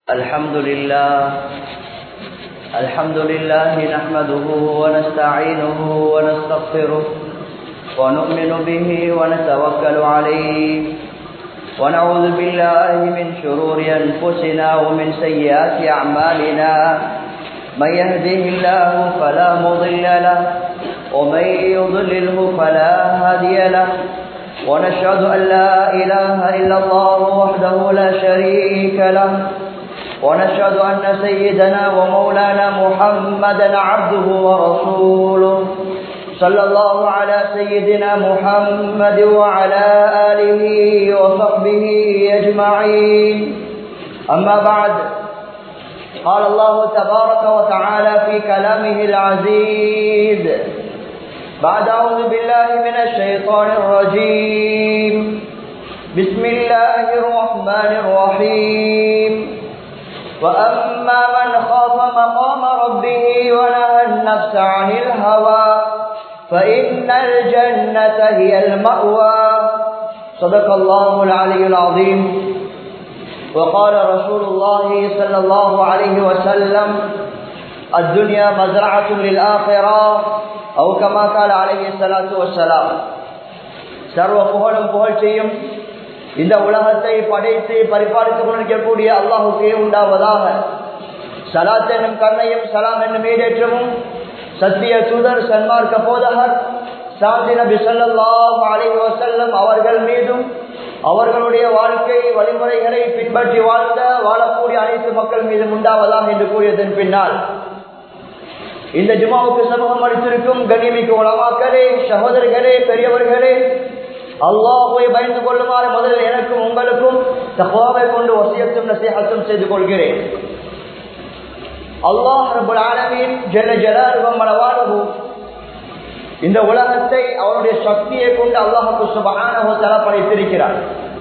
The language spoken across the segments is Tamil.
الحمد لله الحمد لله نحمده ونستعينه ونستغفره ونؤمن به ونتوكل عليه ونعوذ بالله من شرور أنفسنا ومن سيئات أعمالنا من يهده الله فلا مضل له ومن يضلله فلا هادي له ونشهد أن لا إله إلا الله وحده لا شريك له ونشهد أن سيدنا ومولانا محمدا عبده ورسوله صلى الله على سيدنا محمد وعلى آله وصحبه أجمعين أما بعد قال الله تبارك وتعالى في كلامه العزيز بعد أعوذ بالله من الشيطان الرجيم بسم الله الرحمن الرحيم وأما من خاف مقام ربه ونهى النفس عن الهوى فإن الجنة هي المأوى صدق الله العلي العظيم وقال رسول الله صلى الله عليه وسلم الدنيا مزرعة للآخرة أو كما قال عليه الصلاة والسلام சர்வ புகழும் புகழ்ச்சியும் இந்த உலகத்தை படைத்து பரிபாலித்துக் கொண்டிருக்கக்கூடிய அல்லாஹுக்கே உண்டாவதாக சலாத் என்னும் கண்ணையும் சலாம் என்னும் ஈடேற்றமும் சத்திய தூதர் சன்மார்க்க போதகர் சாந்தி நபி சொல்லாஹ் அலி வசல்லம் அவர்கள் மீதும் அவர்களுடைய வாழ்க்கை வழிமுறைகளை பின்பற்றி வாழ்ந்த வாழக்கூடிய அனைத்து மக்கள் மீதும் உண்டாவதாக என்று கூறியதன் பின்னால் இந்த ஜுமாவுக்கு சமூகம் அளித்திருக்கும் கண்ணியமிக்கு உலமாக்களே சகோதரிகளே பெரியவர்களே அல்லாஹுவை பயந்து கொள்ளுமாறு முதலில் எனக்கும் உங்களுக்கும் தகவாவை கொண்டு வசியத்தும் நசீகத்தும் செய்து கொள்கிறேன் அல்லாஹ் ரபுல் ஆலமீன் ஜெல்ல ஜலாருவம் மனவானு இந்த உலகத்தை அவருடைய சக்தியை கொண்டு அல்லாஹுக்கு சுபகானோ தர படைத்திருக்கிறார்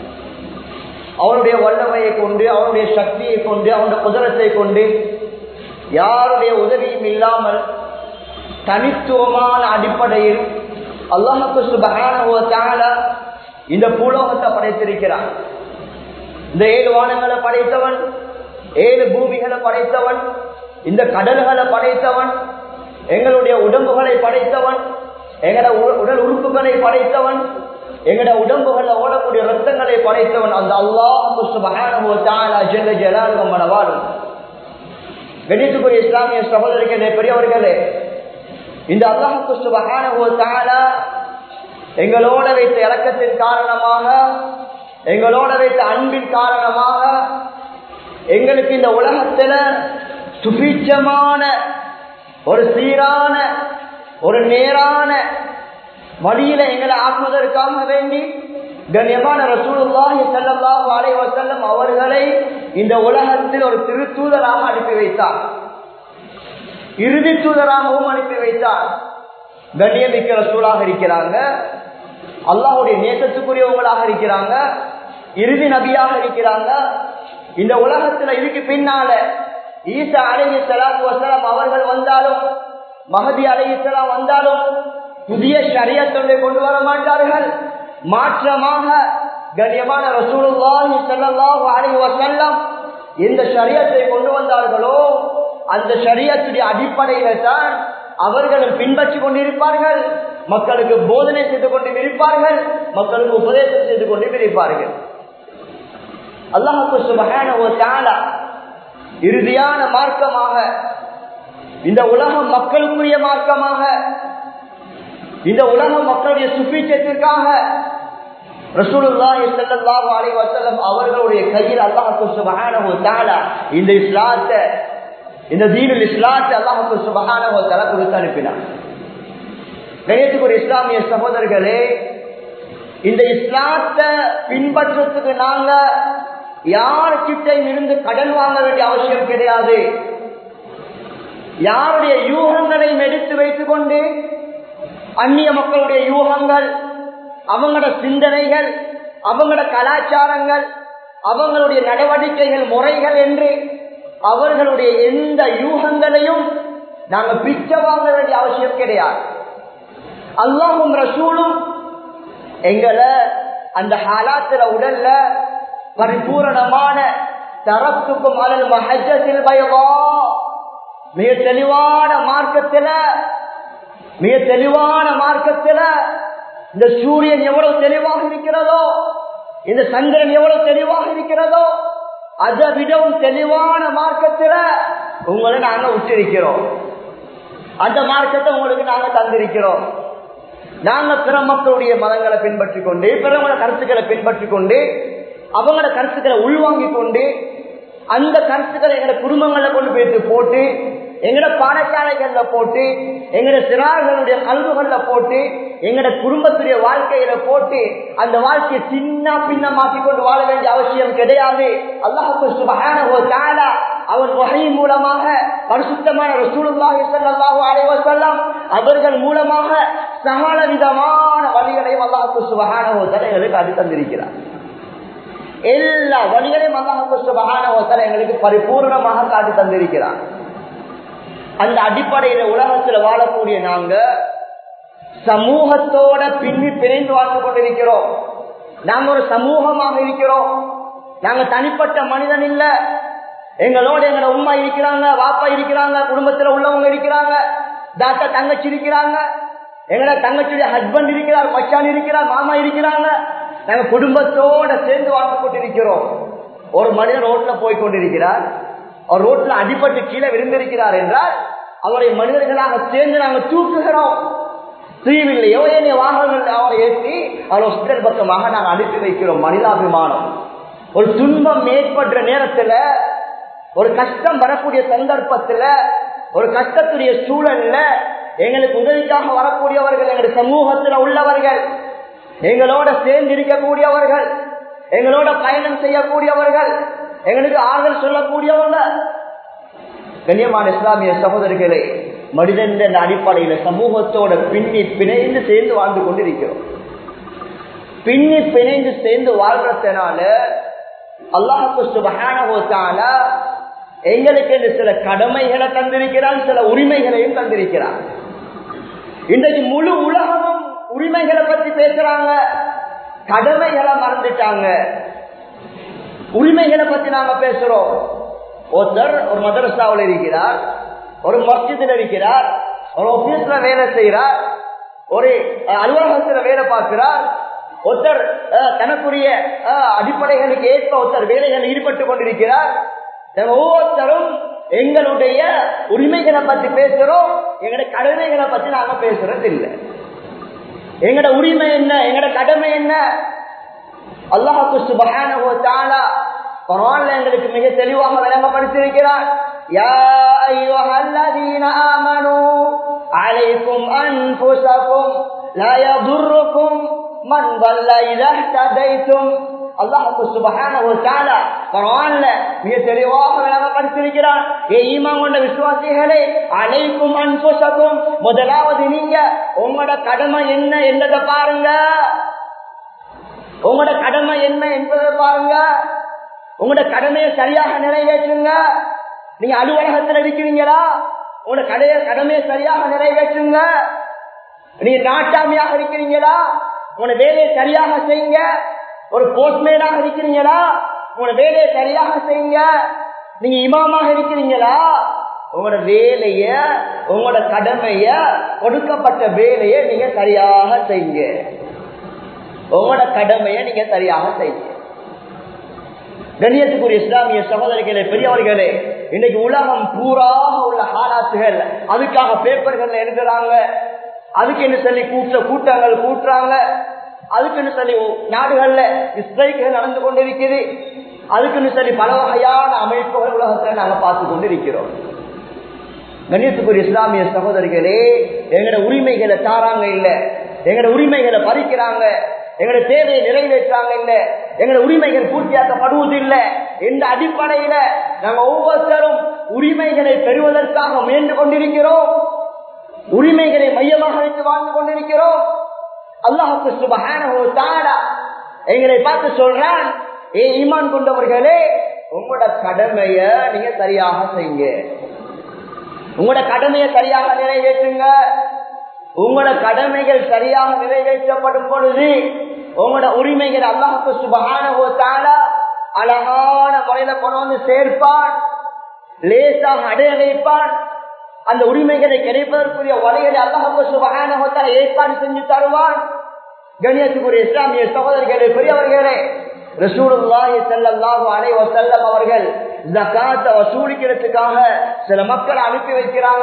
அவருடைய வல்லமையை கொண்டு அவருடைய சக்தியை கொண்டு அவருடைய குதிரத்தை கொண்டு யாருடைய உதவியும் இல்லாமல் தனித்துவமான அடிப்படையில் அல்லாஹுக்கு சுபகான இந்த பூலோகத்தை படைத்திருக்கிறான் இந்த ஏழு வானங்களை படைத்தவன் ஏழு பூமிகளை படைத்தவன் இந்த கடல்களை படைத்தவன் எங்களுடைய உடம்புகளை படைத்தவன் எங்கட உடல் உறுப்புகளை படைத்தவன் எங்கட உடம்புகளை ஓடக்கூடிய ரத்தங்களை படைத்தவன் அந்த அல்லாஹு சுபகான ஜெல்ல ஜலாலும் மனவாடும் கணித்துக்குரிய இஸ்லாமிய சகோதரிகளே பெரியவர்களே இந்த அல்லாஹுக்கு சுபகான எங்களோட வைத்த இறக்கத்தின் காரணமாக எங்களோட வைத்த அன்பின் காரணமாக எங்களுக்கு இந்த உலகத்துல சுபீட்சமான ஒரு சீரான ஒரு நேரான வழியில எங்களை ஆக்குவதற்காக வேண்டி கண்ணியமான ரசூலுல்லாஹி ஸல்லல்லாஹு அலைஹி வஸல்லம் அவர்களை இந்த உலகத்தில் ஒரு திருத்தூதராக அனுப்பி வைத்தார் இறுதி தூதராகவும் அனுப்பி வைத்தார் கண்ணியமிக்க ரசூலாக இருக்கிறாங்க அல்லாஹுடைய நேசத்துக்குரியவங்களாக இருக்கிறாங்க இறுதி நபியாக இருக்கிறாங்க இந்த உலகத்துல இதுக்கு பின்னால ஈசா அலஹி சலாத்து வசலாம் அவர்கள் வந்தாலும் மகதி அலஹிசலாம் வந்தாலும் புதிய ஷரியத்தொன்றை கொண்டு வர மாட்டார்கள் மாற்றமாக கண்ணியமான ரசூலுல்லாஹி ஸல்லல்லாஹு அலைஹி வஸல்லம் எந்த ஷரியத்தை கொண்டு வந்தார்களோ அந்த ஷரியத்துடைய அடிப்படையில தான் அவர்களும் பின்பற்றி கொண்டிருப்பார்கள் மக்களுக்கு போதனை செய்து கொண்டு இருப்பார்கள் மக்களுக்கு உபதேசம் செய்து கொண்டு இருப்பார்கள் அல்லாஹு சுபகான இறுதியான மார்க்கமாக இந்த உலகம் மக்களுக்குரிய மார்க்கமாக இந்த உலகம் மக்களுடைய சுபீட்சத்திற்காக ரசூலுல்லாஹி ஸல்லல்லாஹு அலைஹி வஸல்லம் அவர்களுடைய கையில் அல்லாஹ் சுப்ஹானஹு தஆலா இந்த இஸ்லாத்தை இந்த தீனுல் இஸ்லாத்தை அல்லாஹ் சுப்ஹானஹு தஆலா கொடுத்து அனுப்பினார் கணியத்துக்குரிய இஸ்லாமிய சகோதரர்களே இந்த இஸ்லாத்தை பின்பற்றத்துக்கு நாங்க யார்கிட்ட இருந்து கடன் வாங்க வேண்டிய அவசியம் கிடையாது யாருடைய யூகங்களையும் எடுத்து வைத்துக் கொண்டு அந்நிய மக்களுடைய யூகங்கள் அவங்களோட சிந்தனைகள் அவங்களோட கலாச்சாரங்கள் அவங்களுடைய நடவடிக்கைகள் முறைகள் என்று அவர்களுடைய எந்த யூகங்களையும் நாங்க பிச்சை வாங்க வேண்டிய அவசியம் கிடையாது அல்லாஹும் ரசூலும் எங்களை அந்த ஹாலாத்துல உடல்ல பரிபூரணமான தரத்துக்கும் அலல் மஹஜத்தில் பயவா மிக தெளிவான மார்க்கத்துல மிக தெளிவான மார்க்கத்துல இந்த சூரியன் எவ்வளவு தெளிவாக இருக்கிறதோ இந்த சந்திரன் எவ்வளவு தெளிவாக இருக்கிறதோ அதை விடவும் தெளிவான மார்க்கத்துல உங்களை நாங்க உச்சரிக்கிறோம் அந்த மார்க்கத்தை உங்களுக்கு நாங்க தந்திருக்கிறோம் நாங்க பிற மக்களுடைய மதங்களை பின்பற்றி கொண்டு பிறவங்கள கருத்துக்களை பின்பற்றி கொண்டு அவங்களோட கருத்துக்களை உள்வாங்கி கொண்டு அந்த கருத்துக்களை எங்களோட குடும்பங்கள்ல கொண்டு போயிட்டு போட்டு எங்கட பாடசாலைகள்ல போட்டு எங்கட சிறார்களுடைய கல்வுகள்ல போட்டு எங்கட குடும்பத்துடைய வாழ்க்கையில போட்டு அந்த வாழ்க்கையை சின்ன பின்ன மாற்றி கொண்டு வாழ வேண்டிய அவசியம் கிடையாது அல்லாஹு சுபஹானஹு தஆலா அவர் வகை மூலமாக பரிசுத்தமான ரசூலுல்லாஹி ஸல்லல்லாஹு அலைஹி வஸல்லம் அவர்கள் மூலமாக சகல விதமான வழிகளையும் அல்லாஹு சுபஹானஹு தஆலா எங்களுக்கு அது தந்திருக்கிறார் எல்லா வழிகளையும் அல்லாஹு சுபஹானஹு தஆலா எங்களுக்கு பரிபூர்ணமாக காட்டி தந்திருக்கிறார் அந்த அடிப்படையில உலகத்துல வாழக்கூடிய நாங்க சமூகத்தோட பின்னி பிணைந்து வாழ்ந்து கொண்டிருக்கிறோம் நாங்க ஒரு சமூகமாக இருக்கிறோம் நாங்க தனிப்பட்ட மனிதன் இல்ல எங்களோட எங்களோட உமா இருக்கிறாங்க வாப்பா இருக்கிறாங்க குடும்பத்துல உள்ளவங்க இருக்கிறாங்க தாத்தா தங்கச்சி இருக்கிறாங்க எங்களோட தங்கச்சியுடைய ஹஸ்பண்ட் இருக்கிறார் மச்சான் இருக்கிறார் மாமா இருக்கிறாங்க நாங்க குடும்பத்தோட சேர்ந்து வாழ்ந்து கொண்டிருக்கிறோம் ஒரு மனிதன் ரோட்ல போய் கொண்டிருக்கிறார் அவர் ரோட்ல அடிபட்டு கீழே விழுந்திருக்கிறார் என்றால் அவரை மனிதர்களாக சேர்ந்து நாங்கள் தூக்குகிறோம் தீவில்லையோ ஏனைய வாகனங்கள் அவரை ஏற்றி அவர் ஹாஸ்பிட்டல் பக்கமாக நாங்கள் அனுப்பி வைக்கிறோம் மனிதாபிமானம் ஒரு துன்பம் ஏற்படுற நேரத்துல ஒரு கஷ்டம் வரக்கூடிய சந்தர்ப்பத்துல ஒரு கஷ்டத்துடைய சூழல்ல எங்களுக்கு உதவிக்காக வரக்கூடியவர்கள் எங்களுடைய சமூகத்துல உள்ளவர்கள் எங்களோட சேர்ந்து இருக்கக்கூடியவர்கள் எங்களோட பயணம் செய்யக்கூடியவர்கள் எங்களுக்கு ஆறுதல் சொல்லக்கூடியவங்க கண்ணியமான இஸ்லாமிய சகோதரர்களே மனிதன் என்ற அடிப்படையில சமூகத்தோட பின்னி பிணைந்து சேர்ந்து வாழ்ந்து கொண்டிருக்கிறோம் பின்னி பிணைந்து சேர்ந்து வாழ்றதுனால அல்லாஹு சுபகான எங்களுக்கு என்று சில கடமைகளை தந்திருக்கிறான் சில உரிமைகளையும் தந்திருக்கிறான் இன்றைக்கு முழு உலகமும் உரிமைகளை பத்தி பேசுறாங்க கடமைகளை மறந்துட்டாங்க உரிமைகளை பத்தி நாங்க பேசுறோம் ஒருத்தர் ஒரு மதரசாவில் இருக்கிறார் ஒரு மஸ்ஜிதில் இருக்கிறார் ஒரு ஆபீஸ்ல வேலை செய்கிறார் ஒரு அலுவலகத்துல வேலை பார்க்கிறார் ஒருத்தர் தனக்குரிய அடிப்படைகளுக்கு ஏற்ப ஒருத்தர் வேலைகள் ஈடுபட்டு கொண்டிருக்கிறார் ஒவ்வொருத்தரும் எங்களுடைய உரிமைகளை பத்தி பேசுறோம் எங்களுடைய கடமைகளை பத்தி நாங்க பேசுறது இல்லை எங்கட உரிமை என்ன எங்கட கடமை என்ன அல்லாஹு சுபஹானஹு தஆலா குர்ஆன்ல எங்களுக்கு மிக தெளிவாக விளங்கப்படுத்தியிருக்கிறார் யா அய்யுஹல்லதீன ஆமனூ அலைக்கும் அன்ஃபுஸக்கும் லா யதுர்ருக்கும் மன் ضل إذا اهتديتم அல்லாஹு சுபஹானஹு தஆலா குர்ஆன்ல மிக தெளிவாக விளங்கப்படுத்தியிருக்கிறார் ஏ ஈமான் கொண்ட விசுவாசிகளே அலைக்கும் அன்ஃபுஸக்கும் முதலாவது நீங்க உங்களோட கடமை என்ன என்றதை பாருங்க உங்களோட கடமை என்ன என்பதை பாருங்க உங்களோட கடமையை சரியாக நிறைவேற்றுங்க நீங்க அலுவலகத்தில் இருக்கிறீங்களா உங்களோட கடைய கடமையை சரியாக நிறைவேற்றுங்க நீங்க நாட்டாமையாக இருக்கிறீங்களா உங்களோட வேலையை சரியாக செய்யுங்க ஒரு போஸ்ட்மேனாக இருக்கிறீங்களா உங்களோட வேலையை சரியாக செய்யுங்க நீங்க இமாமாக இருக்கிறீங்களா உங்களோட வேலைய உங்களோட கடமைய கொடுக்கப்பட்ட வேலைய நீங்க சரியாக செய்யுங்க உங்களோட கடமையை நீங்க சரியாக செய்யுங்க கண்ணியத்துக்குரிய இஸ்லாமிய சகோதரிகளே பெரியவர்களே இன்னைக்கு உலகம் பூராக உள்ள ஹாலாத்துகள் அதுக்காக பேப்பர்கள் எழுதுறாங்க அதுக்குன்னு சொல்லி கூட்ட கூட்டங்கள் கூட்டுறாங்க அதுக்குன்னு சொல்லி நாடுகள்ல ஸ்ட்ரைக்குகள் நடந்து கொண்டிருக்குது அதுக்குன்னு சொல்லி பல வகையான அமைப்புகள் உலகத்தில் நாங்க பார்த்து கொண்டிருக்கிறோம் கண்ணியத்துக்குரிய இஸ்லாமிய சகோதரிகளே எங்களோட உரிமைகளை தாராங்க இல்ல எங்களோட உரிமைகளை பறிக்கிறாங்க எங்களோட தேவையை நிறைவேற்றாங்க இல்ல எங்களோட உரிமைகள் பூர்த்தியாக்கப்படுவது இல்ல எந்த அடிப்படையில நாங்க ஒவ்வொருத்தரும் உரிமைகளை பெறுவதற்காக முயன்று கொண்டிருக்கிறோம் உரிமைகளை மையமாக வைத்து வாழ்ந்து கொண்டிருக்கிறோம் அல்லாஹுக்கு சுபஹானஹு தஆலா எங்களை பார்த்து சொல்றான் ஏ ஈமான் கொண்டவர்களே உங்களோட கடமைய நீங்க சரியாக செய்யுங்க உங்களோட கடமையை சரியாக நிறைவேற்றுங்க உங்களோட கடமைகள் சரியாக நிறைவேற்றப்படும் பொழுது உங்களோட உரிமைகள் அல்லாஹுக்கு சுபஹானஹு தஆலா அழகான முறையில கொண்டு வந்து சேர்ப்பான் லேசாக அடைய வைப்பான் அந்த உரிமைகளை கிடைப்பதற்குரிய வழிகளை அல்லாஹ் சுபகான ஏற்பாடு செஞ்சு தருவான் கணியத்துக்குரிய இஸ்லாமிய சகோதரர்களே பெரியவர்களே ரசூலுல்லாஹி ஸல்லல்லாஹு அலைஹி வஸல்லம் அவர்கள் ஜகாத்தை வசூலிக்கிறதுக்காக சில மக்கள் அனுப்பி வைக்கிறாங்க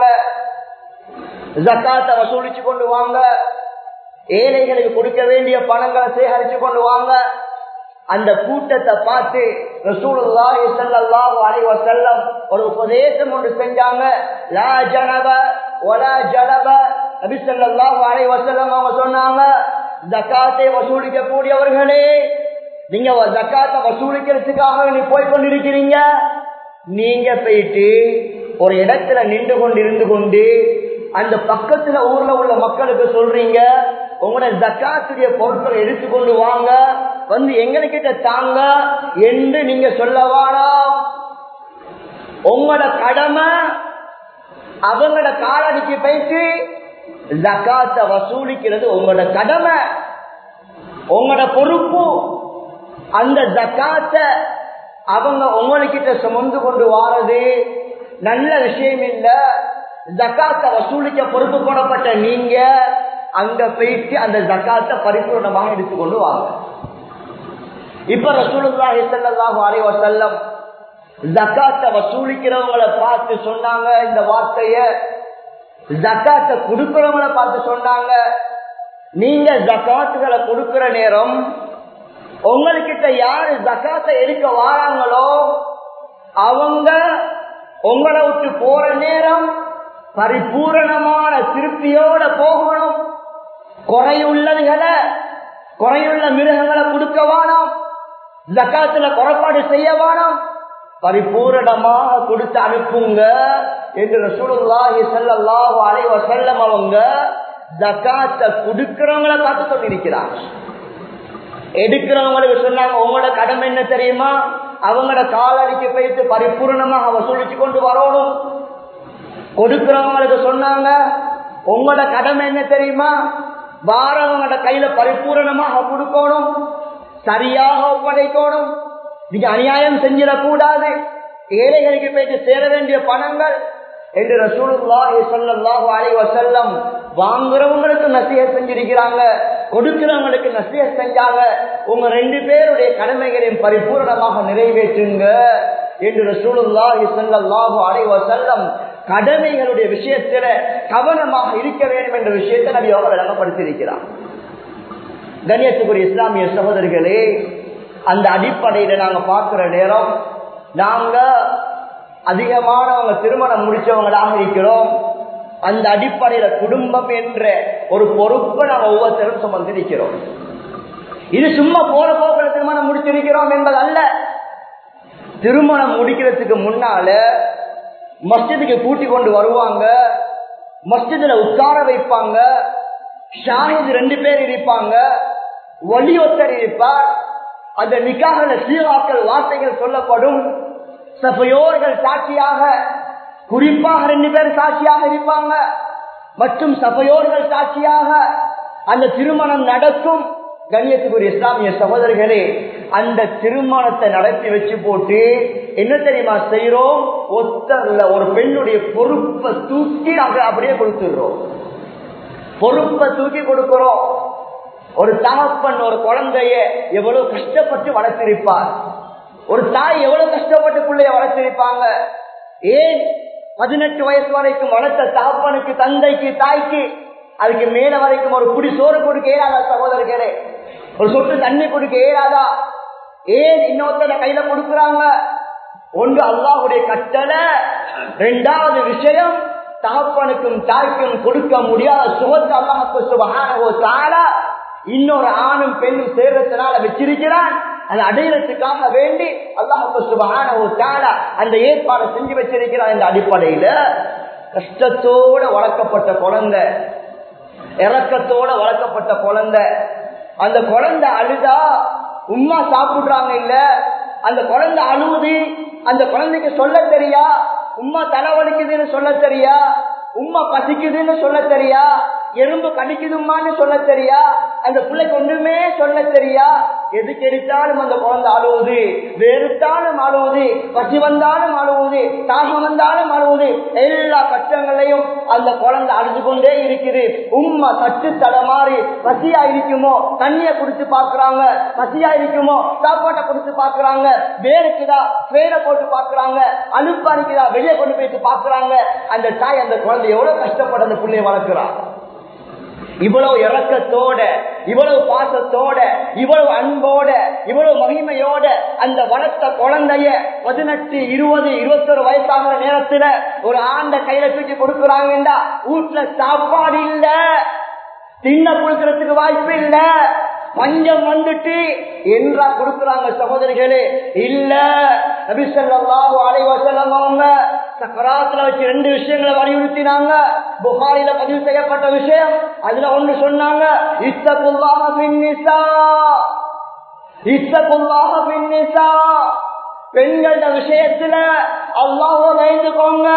ஜக்காத்தை வசூலிச்சு கொண்டு வாங்க ஏழைகளுக்கு கொடுக்க வேண்டிய பணங்களை சேகரிச்சு கொண்டு வாங்க அந்த கூட்டத்தை பார்த்து ரசூலுல்லாஹி ஸல்லல்லாஹு அலைஹி வஸல்லம் ஒரு உபதேசம் ஒன்று செஞ்சாங்க லா ஜனப வலா ஜலப நபி ஸல்லல்லாஹு அலைஹி வஸல்லம் அவங்க சொன்னாங்க ஜக்காத்தை வசூலிக்க கூடியவர்களே நீங்க ஜக்காத்தை வசூலிக்கிறதுக்காக நீ போய் கொண்டிருக்கிறீங்க நீங்க போயிட்டு ஒரு இடத்துல நின்று கொண்டு இருந்து கொண்டு அந்த பக்கத்துல ஊர்ல உள்ள மக்களுக்கு சொல்றீங்க உங்களோட ஜக்காத்துடைய பொருட்களை எடுத்துக்கொண்டு வாங்க வந்து எங்ககிட்ட தாங்க என்று நீங்க சொல்லவானா உங்களோட கடமை அவங்களோட காலடிக்கு போயிட்டு ஜக்காத்த வசூலிக்கிறது உங்களோட கடமை உங்களோட பொறுப்பு அந்த ஜக்காத்த அவங்க உங்ககிட்ட சுமந்து கொண்டு வாரது நல்ல விஷயம் இல்ல ஜக்காத்த வசூலிக்க பொறுப்பு போடப்பட்ட நீங்க அங்க போயிட்டு அந்த ஜக்காத்த பரிபூர்ணமாக எடுத்துக்கொண்டு வாங்க இப்ப ரசூலுல்லாஹி ஸல்லல்லாஹு அலைஹி வஸல்லம் ஜக்காத்த வசூலிக்கிறவங்களை பார்த்து சொன்னாங்க இந்த வார்த்தைய ஜக்காத்த கொடுக்கிறவங்களை பார்த்து சொன்னாங்க நீங்க ஜக்காத்துகளை கொடுக்கிற நேரம் உங்ககிட்ட யாரு ஜக்காத்தை எடுக்க வாராங்களோ அவங்க உங்களை விட்டு போற நேரம் பரிபூரணமான திருப்தியோட போகணும் குறையுள்ளதுகளை குறையுள்ள மிருகங்களை கொடுக்க வேணாம் ஜக்காத்துல குறைபாடு செய்ய வேணாம் பரிபூரணமாக கொடுத்து அனுப்புங்க என்று ரசூலுல்லாஹி ஸல்லல்லாஹு அலைஹி வஸல்லம் அவங்க ஜக்காத்தை கொடுக்கிறவங்களை பார்த்து சொல்லியிருக்கிறாங்க எடுக்கிறவங்களுக்கு சொன்னாங்க உங்களோட கடமை என்ன தெரியுமா அவங்களோட காலடிக்கு போயிட்டு பரிபூர்ணமாக வசூலிச்சு கொண்டு வரணும் கொடுக்கிறவங்களுக்கு சொன்னாங்க உங்களோட கடமை என்ன தெரியுமா வாரவங்களோட கையில பரிபூரணமாக கொடுக்கணும் சரியாக ஒப்படைக்கணும் நீங்க அநியாயம் செஞ்சிடக்கூடாது ஏழைகளுக்கு போயிட்டு சேர வேண்டிய பணங்கள் என்று ரசூலுல்லாஹி ஸல்லல்லாஹு அலைஹி வஸல்லம் வாங்குறவங்களுக்கு நசிஹத் செஞ்சிருக்கிறாங்க கொடுக்கிறவங்களுக்கு நசிஹத் செஞ்சாங்க உங்க ரெண்டு பேருடைய கடமைகளையும் பரிபூரணமாக நிறைவேற்றுங்க என்று ரசூலுல்லாஹி ஸல்லல்லாஹு அலைஹி வஸல்லம் கடமைகளுடைய விஷயத்தில கவனமாக இருக்க வேண்டும் என்ற விஷயத்தை நபி அவர் விளங்கப்படுத்தியிருக்கிறார் கண்ணியத்துக்குரிய இஸ்லாமிய சகோதரிகளே அந்த அடிப்படையில நாங்க பார்க்கிற நேரம் நாங்க அதிகமானவங்க திருமணம் முடிச்சவங்களாக இருக்கிறோம் அந்த அடிப்படையில குடும்பம் என்ற ஒரு பொறுப்பை நாங்க ஒவ்வொருத்தரும் சுமந்திருக்கிறோம் இது சும்மா போற போக்கில் திருமணம் முடிச்சிருக்கிறோம் என்பது அல்ல திருமணம் முடிக்கிறதுக்கு முன்னால மஸ்ஜிதுக்கு கூட்டி கொண்டு வருவாங்க மஸ்ஜிதுல உட்கார வைப்பாங்க ஷாஹித் ரெண்டு பேர் இருப்பாங்க ஒளியொத்தர் இருப்பார் அந்த நிக்காகல சீராக்கள் வார்த்தைகள் சொல்லப்படும் சபையோர்கள் சாட்சியாக குறிப்பாக ரெண்டு பேர் சாட்சியாக இருப்பாங்க மற்றும் சபையோர்கள் சாட்சியாக அந்த திருமணம் நடக்கும் கண்ணியத்துக்குரிய இஸ்லாமிய சகோதரர்களே அந்த திருமணத்தை நடத்தி வச்சு போட்டு என்ன தெரியுமா செய்யறோம் ஒத்தர்ல ஒரு பெண்ணுடைய பொறுப்பை தூக்கி நாங்க அப்படியே கொடுத்துடுறோம் பொறுப்பை தூக்கி கொடுக்கிறோம் ஒரு தகப்பன் ஒரு குழந்தைய எவ்வளவு கஷ்டப்பட்டு வளர்த்திருப்பார் ஒரு தாய் எவ்வளவு கஷ்டப்பட்டு பிள்ளைய வளர்த்திருப்பாங்க ஏன் பதினெட்டு வயசு வரைக்கும் வளர்த்த தகப்பனுக்கு தந்தைக்கு தாய்க்கு அதுக்கு மேல வரைக்கும் ஒரு குடி சோறு கொடுக்க இயலாதா சகோதரர்களே ஒரு சொட்டு தண்ணி கொடுக்க இயலாதா ஏன் இன்னொருத்தர கையில கொடுக்குறாங்க ஒன்று அல்லாஹுடைய கட்டளை ரெண்டாவது விஷயம் தகப்பனுக்கும் தாய்க்கும் கொடுக்க முடியாத சுகத்தை அல்லாஹு சுபஹானஹு தஆலா இன்னொரு ஆணும் பெண்ணும் சேர்றதுனால வச்சிருக்கிறான் அதை அடையிறதுக்காக வேண்டி அல்லாஹு சுபஹானஹு தஆலா அந்த ஏற்பாடு செஞ்சு வச்சிருக்கிறான் இந்த அடிப்படையில கஷ்டத்தோட வளர்க்கப்பட்ட குழந்தை இறக்கத்தோட வளர்க்கப்பட்ட குழந்தை அந்த குழந்தை அழுதா உமா சாப்பிடுறாங்க இல்ல அந்த குழந்தை அழுவுது அந்த குழந்தைக்கு சொல்ல தெரியா உமா தலைவலிக்குதுன்னு சொல்ல தெரியா உமா பசிக்குதுன்னு சொல்ல தெரியா எறும்பு கடிக்குதுமான்னு சொல்ல தெரியா அந்த பிள்ளைக்கு ஒன்றுமே சொல்ல தெரியா எதுக்கு எடுத்தாலும் அந்த குழந்தை அழுவுது வெறுத்தாலும் அழுவுது பசி வந்தாலும் அழுவுது தாகம் வந்தாலும் அழுவுது எல்லா கஷ்டங்களையும் அந்த குழந்தை அழுது கொண்டே இருக்குது உம்மா தட்டு தடமாறி பசியா இருக்குமோ தண்ணிய குடிச்சு பாக்குறாங்க பசியா இருக்குமோ சாப்பாட்டை குடிச்சு பாக்குறாங்க வேறுக்குதா வேலை போட்டு பாக்குறாங்க அழுப்பா இருக்குதா வெளியே கொண்டு போயிட்டு பாக்குறாங்க அந்த தாய் அந்த குழந்தை எவ்வளவு கஷ்டப்பட அந்த பிள்ளைய வளர்க்கிறான் இவ்வளவு இறக்கத்தோட இவ்வளவு பாசத்தோட இவ்வளவு அன்போட இவ்வளவு மகிமையோட அந்த வளர்த்த குழந்தைய பதினெட்டு இருபது இருபத்தொரு வயசாகிற நேரத்துல ஒரு ஆண்ட கையில தூக்கி கொடுக்குறாங்கடா வீட்டுல சாப்பாடு இல்ல தின்ன கொடுக்கறதுக்கு வாய்ப்பு இல்ல பஞ்சம் வந்துட்டு என்றா கொடுக்குறாங்க சகோதரிகளே இல்ல நபிசல்லாஹு அலைவசல்லம் அவங்க சக்கராத்துல வச்சு ரெண்டு விஷயங்களை வலியுறுத்தினாங்க புகாரில பதிவு செய்யப்பட்ட விஷயம் அதுல ஒன்று சொன்னாங்க இத்தகுல்லாக பின்னிசா இத்தகுல்லாக பின்னிசா பெண்கள விஷயத்துல அல்லாஹ் பயந்துக்கோங்க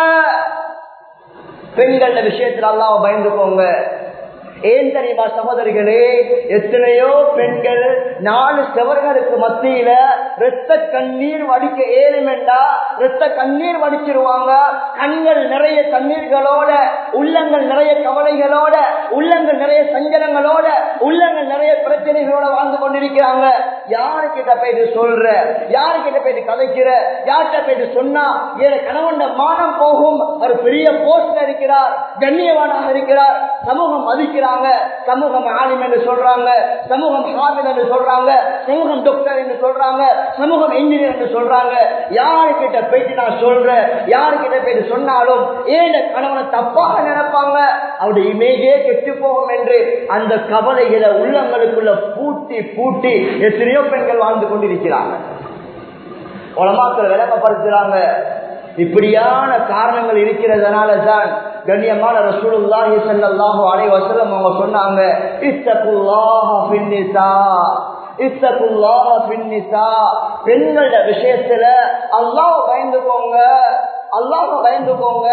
பெண்கள விஷயத்துல அல்லாஹ் பயந்துக்கோங்க ஏன் தெரியுமா சகோதரிகளே எத்தனையோ பெண்கள் நாலு செவர்களுக்கு மத்தியில ரத்த கண்ணீர் வடிக்க ஏழுமெண்டா ரத்த கண்ணீர் வடிச்சிருவாங்க கண்கள் நிறைய கண்ணீர்களோட உள்ளங்கள் நிறைய கவலைகளோட உள்ளங்கள் நிறைய சஞ்சலங்களோட உள்ளங்கள் நிறைய பிரச்சனைகளோட வாழ்ந்து கொண்டிருக்கிறாங்க யாருக்கிட்ட போயிட்டு சொல்ற யாருக்கிட்ட போயிட்டு கதைக்கிற யார்கிட்ட போயிட்டு சொன்னா என் கணவன் மானம் போகும் ஒரு பெரிய போஸ்ட்ல இருக்கிறார் கண்ணியவானாக இருக்கிறார் சமூகம் மதிக்கிறாங்க சமூகம் ஆலிம் என்று சொல்றாங்க சமூகம் ஹாபில் என்று சொல்றாங்க சமூகம் டாக்டர் என்று சொல்றாங்க சமூகம் இன்ஜினியர் என்று சொல்றாங்க யாருக்கிட்ட போயிட்டு நான் சொல்றேன் யாருக்கிட்ட போயிட்டு சொன்னாலும் ஏன் கணவனை தப்பாக நினைப்பாங்க அவருடைய இமேஜே கெட்டு போகும் என்று அந்த கவலைகளை உள்ளங்களுக்குள்ள பூட்டி பூட்டி எத்தனையோ பெண்கள் வாழ்ந்து கொண்டிருக்கிறாங்க உலமாக்கள் விளக்கப்படுத்துறாங்க இப்படியான காரணங்கள் இருக்கிறதுனால தான் கண்ணியமான ரசூலுல்லாஹி ஸல்லல்லாஹு அலைஹி வஸல்லம் அவங்க சொன்னாங்க இத்தகுல்லாஹ ஃபின்னிசா இத்தகுல்லாஹ ஃபின்னிசா பெண்களோட விஷயத்துல அல்லாஹ் பயந்துக்கோங்க அல்லாஹ் பயந்துக்கோங்க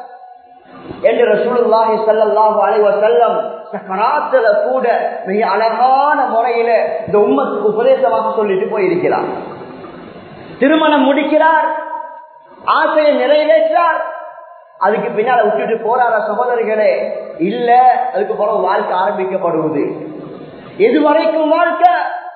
என்று ரசூலுல்லாஹி ஸல்லல்லாஹு அலைஹி வஸல்லம் சக்கராத்துல கூட மிக அழகான முறையில இந்த உம்மத்துக்கு உபதேசமாக சொல்லிட்டு போயிருக்கிறார் திருமணம் முடிக்கிறார் ஆசையை நிறைவேற்றார் அதுக்கு பின்னால விட்டுட்டு போறார சகோதரிகளே இல்ல அதுக்கு பிறகு வாழ்க்கை ஆரம்பிக்கப்படுவது எதுவரைக்கும் வாழ்க்கை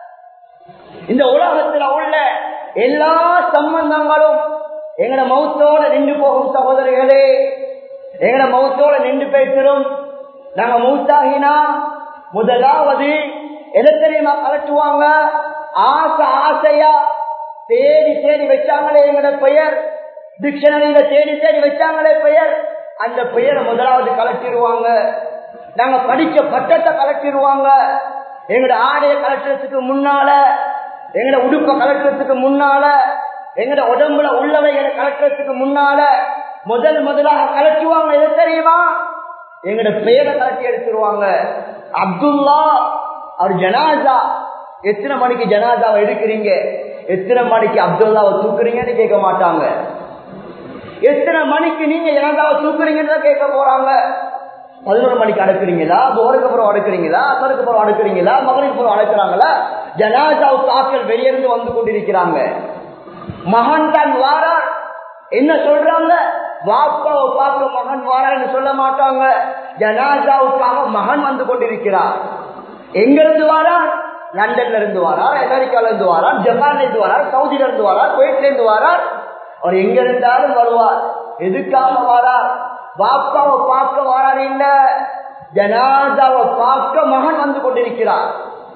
இந்த உலகத்துல உள்ள எல்லா சம்பந்தங்களும் எங்கட மௌத்தோட நின்று போகும் சகோதரிகளே எங்கட மௌத்தோட நின்று பேசிடும் நாங்க மௌத்தாகினா முதலாவது எதை தெரியுமா கலட்டுவாங்க ஆசை ஆசையா தேடி தேடி வச்சாங்களே எங்கட பெயர் டிக்ஷனரியில தேடி தேடி வச்சாங்களே பெயர் அந்த பெயரை முதலாவது கலட்டிடுவாங்க நாங்க படிச்ச பட்டத்தை கலட்டிடுவாங்க எங்கட ஆடையை கலட்டுறதுக்கு முன்னால எங்கட உடுப்பை கலட்டுறதுக்கு முன்னால எங்கட உடம்புல உள்ளவைகளை கலட்டுறதுக்கு முன்னால முதல் முதலாக கலட்டுவாங்க எது தெரியுமா எங்கட பெயரை கலட்டி எடுத்துருவாங்க அப்துல்லா அவர் ஜனாசா எத்தனை மணிக்கு ஜனாதாவை எடுக்கிறீங்க எத்தனை மணிக்கு அப்துல்லாவை தூக்குறீங்கன்னு கேட்க மாட்டாங்க எத்தனை மணிக்கு நீங்க ஜனாதாவை தூக்குறீங்கன்னு தான் கேட்க போறாங்க பதினோரு மணிக்கு அடக்குறீங்களா போருக்கு அப்புறம் அடக்குறீங்களா அசருக்கு அப்புறம் அடக்குறீங்களா மகனுக்கு அப்புறம் அடக்குறாங்களா ஜனாதாவுக்கு ஆட்கள் வெளியிருந்து வந்து கொண்டிருக்கிறாங்க மகன் தான் வாரார் என்ன சொல்றாங்க வாப்பாவை பார்க்க மகன் வாரான்னு சொல்ல மாட்டாங்க ஜனாதாவுக்காக மகன் வந்து கொண்டிருக்கிறார் எங்க இருந்து வாரார் லண்டன்ல இருந்து வாரார் அமெரிக்கால இருந்து வாரார் ஜப்பான்ல இருந்து வாரார் சவுதியில இருந்து வாரார் குவைட்ல இருந்து வாரார் அவர் எங்க இருந்தாலும் வருவார் எதுக்காக வாரார் பாப்பாவை பார்க்க வாரார் இல்ல ஜனாதாவை பார்க்க மகன் வந்து கொண்டிருக்கிறார்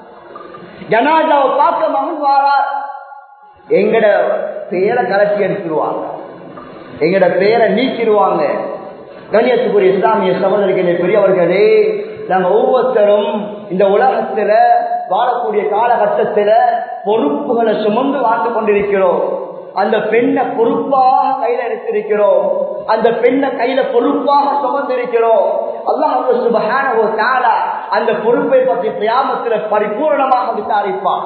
ஜனாதாவை பார்க்க மகன் வாரார் எங்கட பெயரை கலட்டி எடுத்துருவாங்க எங்கட பெயரை நீக்கிடுவாங்க கணியத்துக்குரிய இஸ்லாமிய சகோதரிகளே பெரியவர்களே நாங்க ஒவ்வொருத்தரும் இந்த உலகத்துல வாழக்கூடிய காலகட்டத்துல பொறுப்புகளை சுமந்து வாழ்ந்து கொண்டிருக்கிறோம் அந்த பெண்ணை பொறுப்பாக கையில எடுத்திருக்கிறோம் அந்த பெண்ணை கையில பொறுப்பாக சுமந்திருக்கிறோம் அல்லாஹ் அந்த பொறுப்பை பற்றி கிராமத்துல பரிபூர்ணமாக விசாரிப்பான்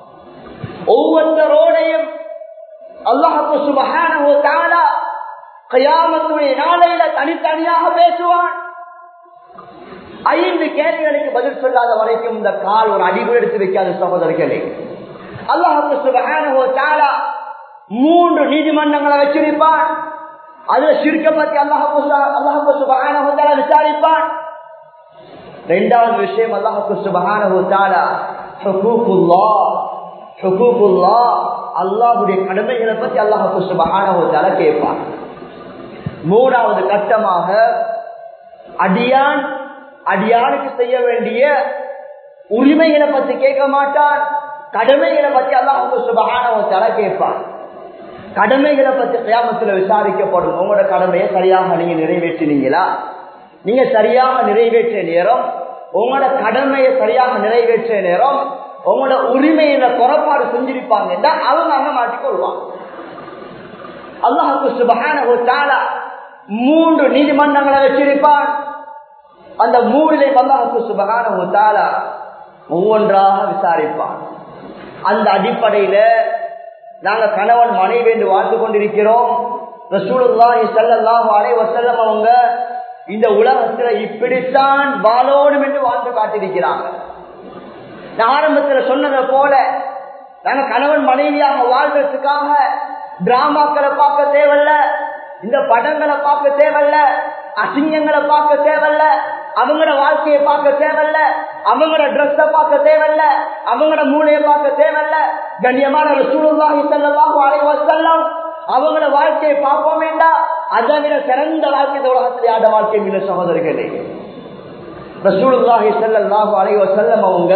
ஒவ்வொருத்தரோடையும் அல்லாஹு சுபஹான கயாமத்துடைய நாளையில தனித்தனியாக பேசுவான் ஐந்து கேள்விகளுக்கு பதில் சொல்லாத வரைக்கும் இந்த கால் ஒரு அடிகள் எடுத்து வைக்காத சகோதரர்களே அல்லாஹு சுபஹானஹு வ தஆலா மூன்று நீதிமன்றங்களை வச்சிருப்பான் அதுல சிறுக்க பத்தி அல்லாஹு அல்லாஹு சுபஹானஹு வ தஆலா விசாரிப்பான் இரண்டாவது விஷயம் அல்லாஹு சுபஹானஹு வ தஆலா ஹுகூகுல்லாஹ் ஹுகூகுல்லாஹ் அல்லாஹ்வுடைய கடமைகளை பத்தி அல்லாஹு சுபஹானஹு வ தஆலா கேட்பான் மூணாவது கட்டமாக அடியான் அடியானுக்கு செய்ய வேண்டிய உரிமைகளை பத்தி கேட்க மாட்டான் கடமைகளை பத்தி அல்லாஹு சுபஹானஹு வ தஆலா கேட்பான் கடமைகளை பத்தி கியாமத்துல விசாரிக்கப்படும் உங்களோட கடமையை சரியாக நீங்க நிறைவேற்றினீங்களா நீங்க சரியாக நிறைவேற்றிய நேரம் உங்களோட கடமையை சரியாக நிறைவேற்றிய நேரம் உங்களோட உரிமையில குறைபாடு செஞ்சிருப்பாங்க அவங்க அங்க மாட்டிக்கொள்வாங்க அல்லாஹுக்கு சுபஹானஹு தஆலா மூன்று நீதிமன்றங்களை வச்சிருப்பான் அந்த மூணிலே அல்லாஹுக்கு சுபஹானஹு தஆலா ஒவ்வொன்றாக விசாரிப்பான் அந்த அடிப்படையில நாங்க கணவன் மனைவி என்று வாழ்ந்து கொண்டிருக்கிறோம் ரசூலுல்லாஹி ஸல்லல்லாஹு அலைஹி வஸல்லம் அவங்க இந்த உலகத்துல இப்படித்தான் வாழோடும் என்று வாழ்ந்து காட்டியிருக்கிறாங்க நான் ஆரம்பத்துல சொன்னதை போல நாங்க கணவன் மனைவியாக வாழ்றதுக்காக டிராமாக்களை பார்க்க தேவையில்ல இந்த படங்களை பார்க்க தேவையில்ல அசிங்கங்களை பார்க்க தேவையில்ல அவங்களோட வாழ்க்கையை பார்க்க தேவையில்ல அவங்களோட ட்ரெஸ்ஸ பார்க்க தேவையில்ல அவங்களோட மூளையை பார்க்க தேவையில்ல கண்ணியமான சூழ்நிலை செல்லலாம் வாழைவா செல்லம் அவங்களோட வாழ்க்கையை பார்ப்போம் வேண்டாம் அதை விட சிறந்த வாழ்க்கை இந்த உலகத்தில் ஆட வாழ்க்கை மிக சகோதரர்களே ரசூலுல்லாஹி ஸல்லல்லாஹு அலைஹி வஸல்லம் அவங்க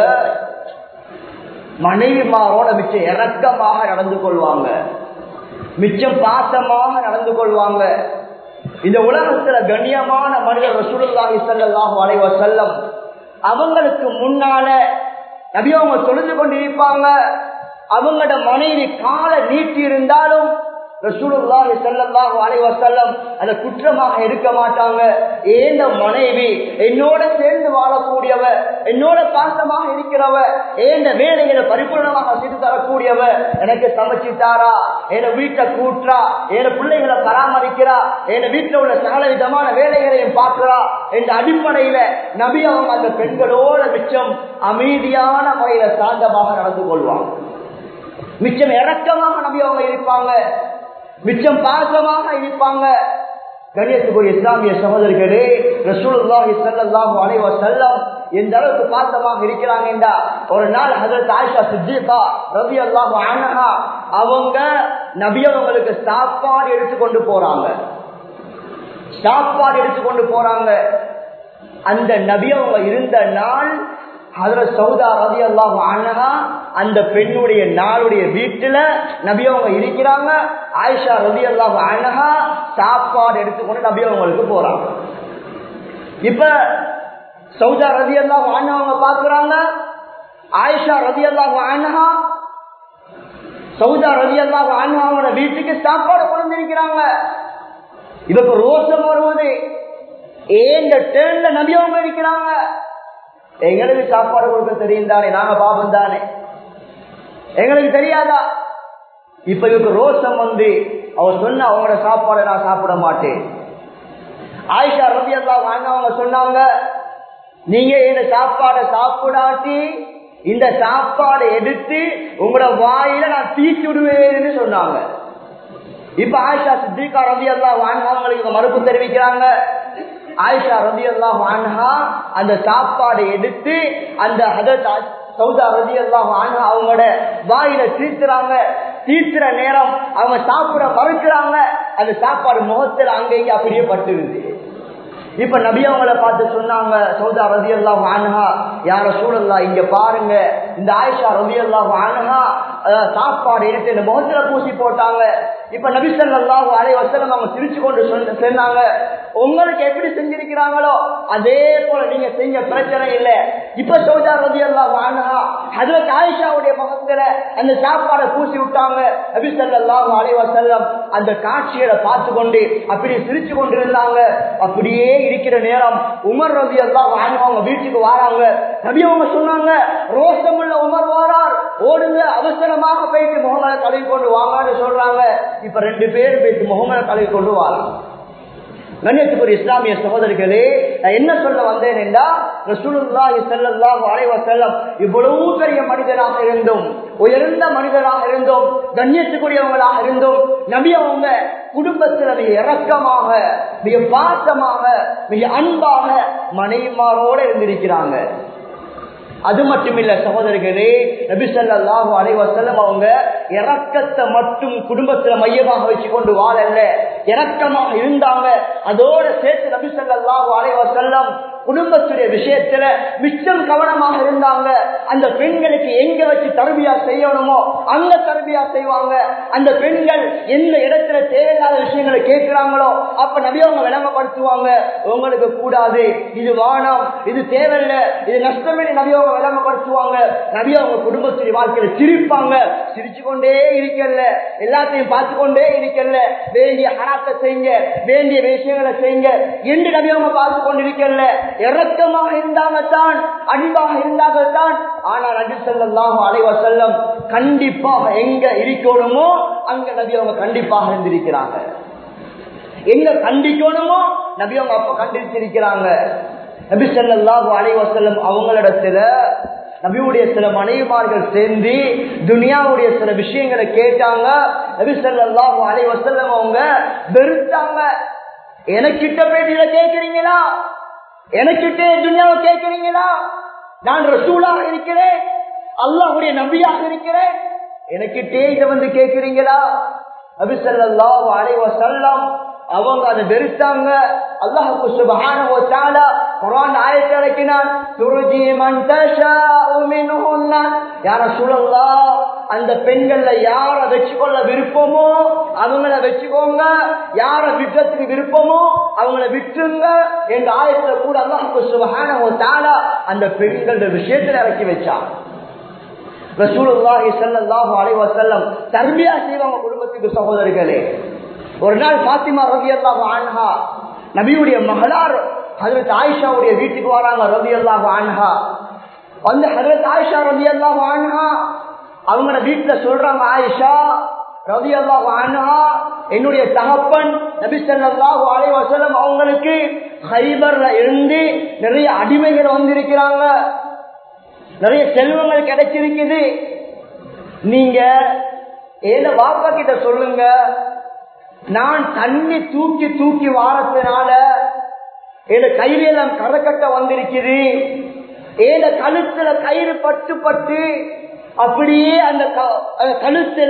மனைவிமாரோட மிச்சம் இறக்கமாக நடந்து கொள்வாங்க மிச்சம் பாசமாக நடந்து கொள்வாங்க இந்த உலகத்துல கண்ணியமான மனிதர் ரசூலுல்லாஹி ஸல்லல்லாஹு அலைஹி வஸல்லம் அவங்களுக்கு முன்னால நபி அவங்க தொழுது கொண்டு இருப்பாங்க அவங்களோட மனைவி காலை நீட்டி இருந்தாலும் ரசூலுல்லாஹி ஸல்லல்லாஹு அலைஹி வஸல்லம் அத குற்றமாக எடுக்க மாட்டாங்க ஏந்த மனைவி என்னோட சேர்ந்து வாழக்கூடியவ என்னோட பாசமாக இருக்கிறவ ஏந்த வேலைகளை பரிபூர்ணமாக செய்து தரக்கூடியவ எனக்கு சமைச்சு தாரா என் வீட்டை கூட்டுறா என் பிள்ளைகளை பராமரிக்கிறா என் வீட்டுல உள்ள சகல விதமான வேலைகளையும் பார்க்கிறா என்ற அடிப்படையில நபி அவங்க அந்த பெண்களோட மிச்சம் அமைதியான முறையில சாந்தமாக நடந்து கொள்வாங்க மிச்சம் இறக்கமாக நபி அவங்க இருப்பாங்க மிச்சம் பாசமாக இருப்பாங்க கணியத்துக்குரிய இஸ்லாமிய சகோதரிகளே ரசூலுல்லாஹி ஸல்லல்லாஹு அலைஹி வஸல்லம் எந்த அளவுக்கு பாசமாக இருக்கிறாங்கடா ஒரு நாள் ஹஜரத் ஆயிஷா சித்திகா ரலியல்லாஹு அன்ஹா அவங்க நபி அவங்களுக்கு சாப்பாடு எடுத்து கொண்டு போறாங்க சாப்பாடு எடுத்து கொண்டு போறாங்க அந்த நபி அவங்க இருந்த நாள் ஹதரத் சௌதா ரவி அல்லாஹ் அண்ணா அந்த பெண்ணுடைய நாளுடைய வீட்டுல நபி அவங்க இருக்கிறாங்க ஆயிஷா ரவி அல்லாஹ் அண்ணா சாப்பாடு எடுத்துக்கொண்டு நபி அவங்களுக்கு போறாங்க இப்ப சௌதா ரவி அல்லாஹ் அவங்க பாக்குறாங்க ஆயிஷா ரவி அல்லாஹ் அண்ணா சௌதா ரவி அல்லாஹ் அவங்களோட வீட்டுக்கு சாப்பாடு கொண்டு இருக்கிறாங்க இவருக்கு ரோஷம் வருவது ஏந்த டேர்ன்ல நபி அவங்க இருக்கிறாங்க எங்களுக்கு சாப்பாடு கொடுக்க தெரியும் தானே நாங்க பாபம் தானே எங்களுக்கு தெரியாதா இப்ப இவருக்கு ரோஷம் வந்து அவர் சொன்ன அவங்களோட சாப்பாடை நான் சாப்பிட மாட்டேன் ஆயிஷா ரபி அல்லா அவங்க சொன்னாங்க நீங்க இந்த சாப்பாடை சாப்பிடாட்டி இந்த சாப்பாடை எடுத்து உங்களோட வாயில நான் தீச்சு விடுவேன்னு சொன்னாங்க இப்ப ஆயிஷா சித்திகா ரவி அல்லா அவங்களுக்கு மறுப்பு தெரிவிக்கிறாங்க ஆயிஷா ரவி அல்லா வான்ஹா அந்த சாப்பாடை எடுத்து அந்த சௌதா ரவி அல்லா வான்ஹா அவங்களோட வாயில தீர்த்துறாங்க தீர்த்துற நேரம் அவங்க சாப்பிட மறுக்கிறாங்க அந்த சாப்பாடு முகத்தில் அங்கேயும் அப்படியே பட்டுருது இப்ப நபி அவங்கள பார்த்து சொன்னாங்க சௌதா ரதி எல்லாம் வானஹா யார சூழல்லா இங்க பாருங்க இந்த ஆயிஷா ரதி எல்லாம் வானஹா சாப்பாடு எடுத்து இந்த முகத்துல பூசி போட்டாங்க இப்ப நபி சொல்லாஹு அலை வசனம் அவங்க சிரிச்சு கொண்டு சொன்னாங்க உங்களுக்கு எப்படி செஞ்சிருக்கிறாங்களோ அதே போல நீங்க செஞ்ச பிரச்சனை இல்ல இப்ப சௌதா ரதி எல்லாம் வானஹா அதுல ஆயிஷாவுடைய முகத்துல அந்த சாப்பாடை பூசி விட்டாங்க நபி சொல்லாஹு அலை வசல்லம் அந்த காட்சிகளை பார்த்து கொண்டு அப்படி சிரிச்சு கொண்டு இருந்தாங்க அப்படியே இருக்கிற நேரம் உமர் ரவி எல்லாம் அவங்க வீட்டுக்கு வராங்க நபி அவங்க சொன்னாங்க ரோஷமுள்ள உமர் வாரார் ஓடுங்க அவசரமாக போயிட்டு முகமதை கழுவி கொண்டு வாங்கன்னு சொல்றாங்க இப்ப ரெண்டு பேரும் போயிட்டு முகமதை கழுவி கொண்டு வராங்க கண்ணியத்துக்குரிய இஸ்லாமிய சகோதரிகளே நான் என்ன சொல்ல வந்தேன் என்றா ரசூலுல்லாஹி ஸல்லல்லாஹு அலைஹி வஸல்லம் இவ்வளவு பெரிய மனிதராக இருந்தும் உயர்ந்த மனிதராக இருந்தும் கண்ணியத்துக்குரியவங்களாக இருந்தும் நபி அவங்க குடும்பத்தில் மிக இரக்கமாக மிக பாசமாக மிக அன்பாக மனைவிமாரோடு இருந்திருக்கிறாங்க அது மட்டுமில்ல சகோதரிகளே நபி ஸல்லல்லாஹு அலைஹி வஸல்லம் அவங்க இரக்கத்தை மட்டும் குடும்பத்துல மையமாக வச்சு கொண்டு வாழல்ல இரக்கமாக இருந்தாங்க அதோட சேர்த்து நபி ஸல்லல்லாஹு அலைஹி வஸல்லம் குடும்பத்துடைய விஷயத்துல மிச்சம் கவனமாக இருந்தாங்க அந்த பெண்களுக்கு எங்க வச்சு தருவியா செய்யணுமோ அங்க தருவியா செய்வாங்க அந்த பெண்கள் எந்த இடத்துல தேவையில்லாத விஷயங்களை கேட்கிறாங்களோ அப்ப நபி அவங்க விளங்கப்படுத்துவாங்க உங்களுக்கு கூடாது இது வானம் இது தேவையில்லை இது நஷ்டமே நபி அவங்க விளங்கப்படுத்துவாங்க நபி அவங்க குடும்பத்துடைய வாழ்க்கையில சிரிப்பாங்க சிரிச்சு கொண்டே இருக்கல எல்லாத்தையும் பார்த்து கொண்டே இருக்கல வேண்டிய ஹராத்தை செய்யுங்க வேண்டிய விஷயங்களை செய்யுங்க என்று நபி அவங்க பார்த்து கொண்டிருக்கல இறக்கமாக இருந்தாங்க தான் அன்பாக இருந்தாங்க தான் ஆனால் நபி ஸல்லல்லாஹு அலைஹி வஸல்லம் கண்டிப்பாக எங்க இருக்கணுமோ அங்க நபி அவங்க கண்டிப்பாக இருந்திருக்கிறாங்க எங்க கண்டிக்கணுமோ நபி அவங்க அப்ப கண்டிச்சிருக்கிறாங்க நபி ஸல்லல்லாஹு அலைஹி வஸல்லம் அவங்களிடத்துல நபியுடைய சில மனைவிமார்கள் சேர்ந்து துனியாவுடைய சில விஷயங்களை கேட்டாங்க நபி ஸல்லல்லாஹு அலைஹி வஸல்லம் அவங்க வெறுத்தாங்க எனக்கிட்ட போய் இதை கேட்கிறீங்களா எனக்கிட்டே துனியாவை கேட்கிறீங்களா நான் ரசூலாக இருக்கிறேன் அல்லாஹுடைய நபியாக இருக்கிறேன் எனக்கிட்டே இதை வந்து கேட்கிறீங்களா நபி ஸல்லல்லாஹு அலைஹி வஸல்லம் அவங்க அதை வெறுத்தாங்க அல்லாஹுக்கு சுபஹானஹு வ தஆலா குர்ஆன் ஆயத்தை இறக்கினான் துர்ஜி மன் தஷாஉ மின்ஹுன்ன யா ரசூலல்லாஹ் அந்த பெண்கள்ல யார வெச்சுக்கொள்ள விருப்பமோ அவங்கள வெச்சுக்கோங்க யார விட்டத்துக்கு விருப்பமோ அவங்கள விட்டுருங்க என்ற ஆயத்துல கூட அல்லாஹுக்கு சுபஹானஹு வ தஆலா அந்த பெண்களோட விஷயத்துல இறக்கி வச்சான் ரசூலுல்லாஹி ஸல்லல்லாஹு அலைஹி வஸல்லம் தர்பியா செய்வாங்க குடும்பத்துக்கு சகோதரர்களே ஒரு நாள் பாத்திமா ரலியல்லாஹு அன்ஹா நபியுடைய மகளார் ஹஜரத் ஆயிஷாவுடைய வீட்டுக்கு வராங்க ரலியல்லாஹு அன்ஹா வந்து ஹஜரத் ஆயிஷா ரலியல்லாஹு அன்ஹா அவங்களோட வீட்டுல சொல்றாங்க ஆயிஷா ரலியல்லாஹு அன்ஹா என்னுடைய தகப்பன் நபி ஸல்லல்லாஹு அலைஹி வஸல்லம் அவங்களுக்கு ஹைபர்ல இருந்து நிறைய அடிமைகள் வந்திருக்கிறாங்க நிறைய செல்வங்கள் கிடைச்சிருக்குது நீங்க ஏத வாப்பா கிட்ட சொல்லுங்க நான் தண்ணி தூக்கி தூக்கி வாரத்தினால என் கையில எல்லாம் கரக்கட்ட வந்திருக்குது ஏத கழுத்துல கயிறு பட்டு பட்டு அப்படியே அந்த க- அந்த கழுத்துல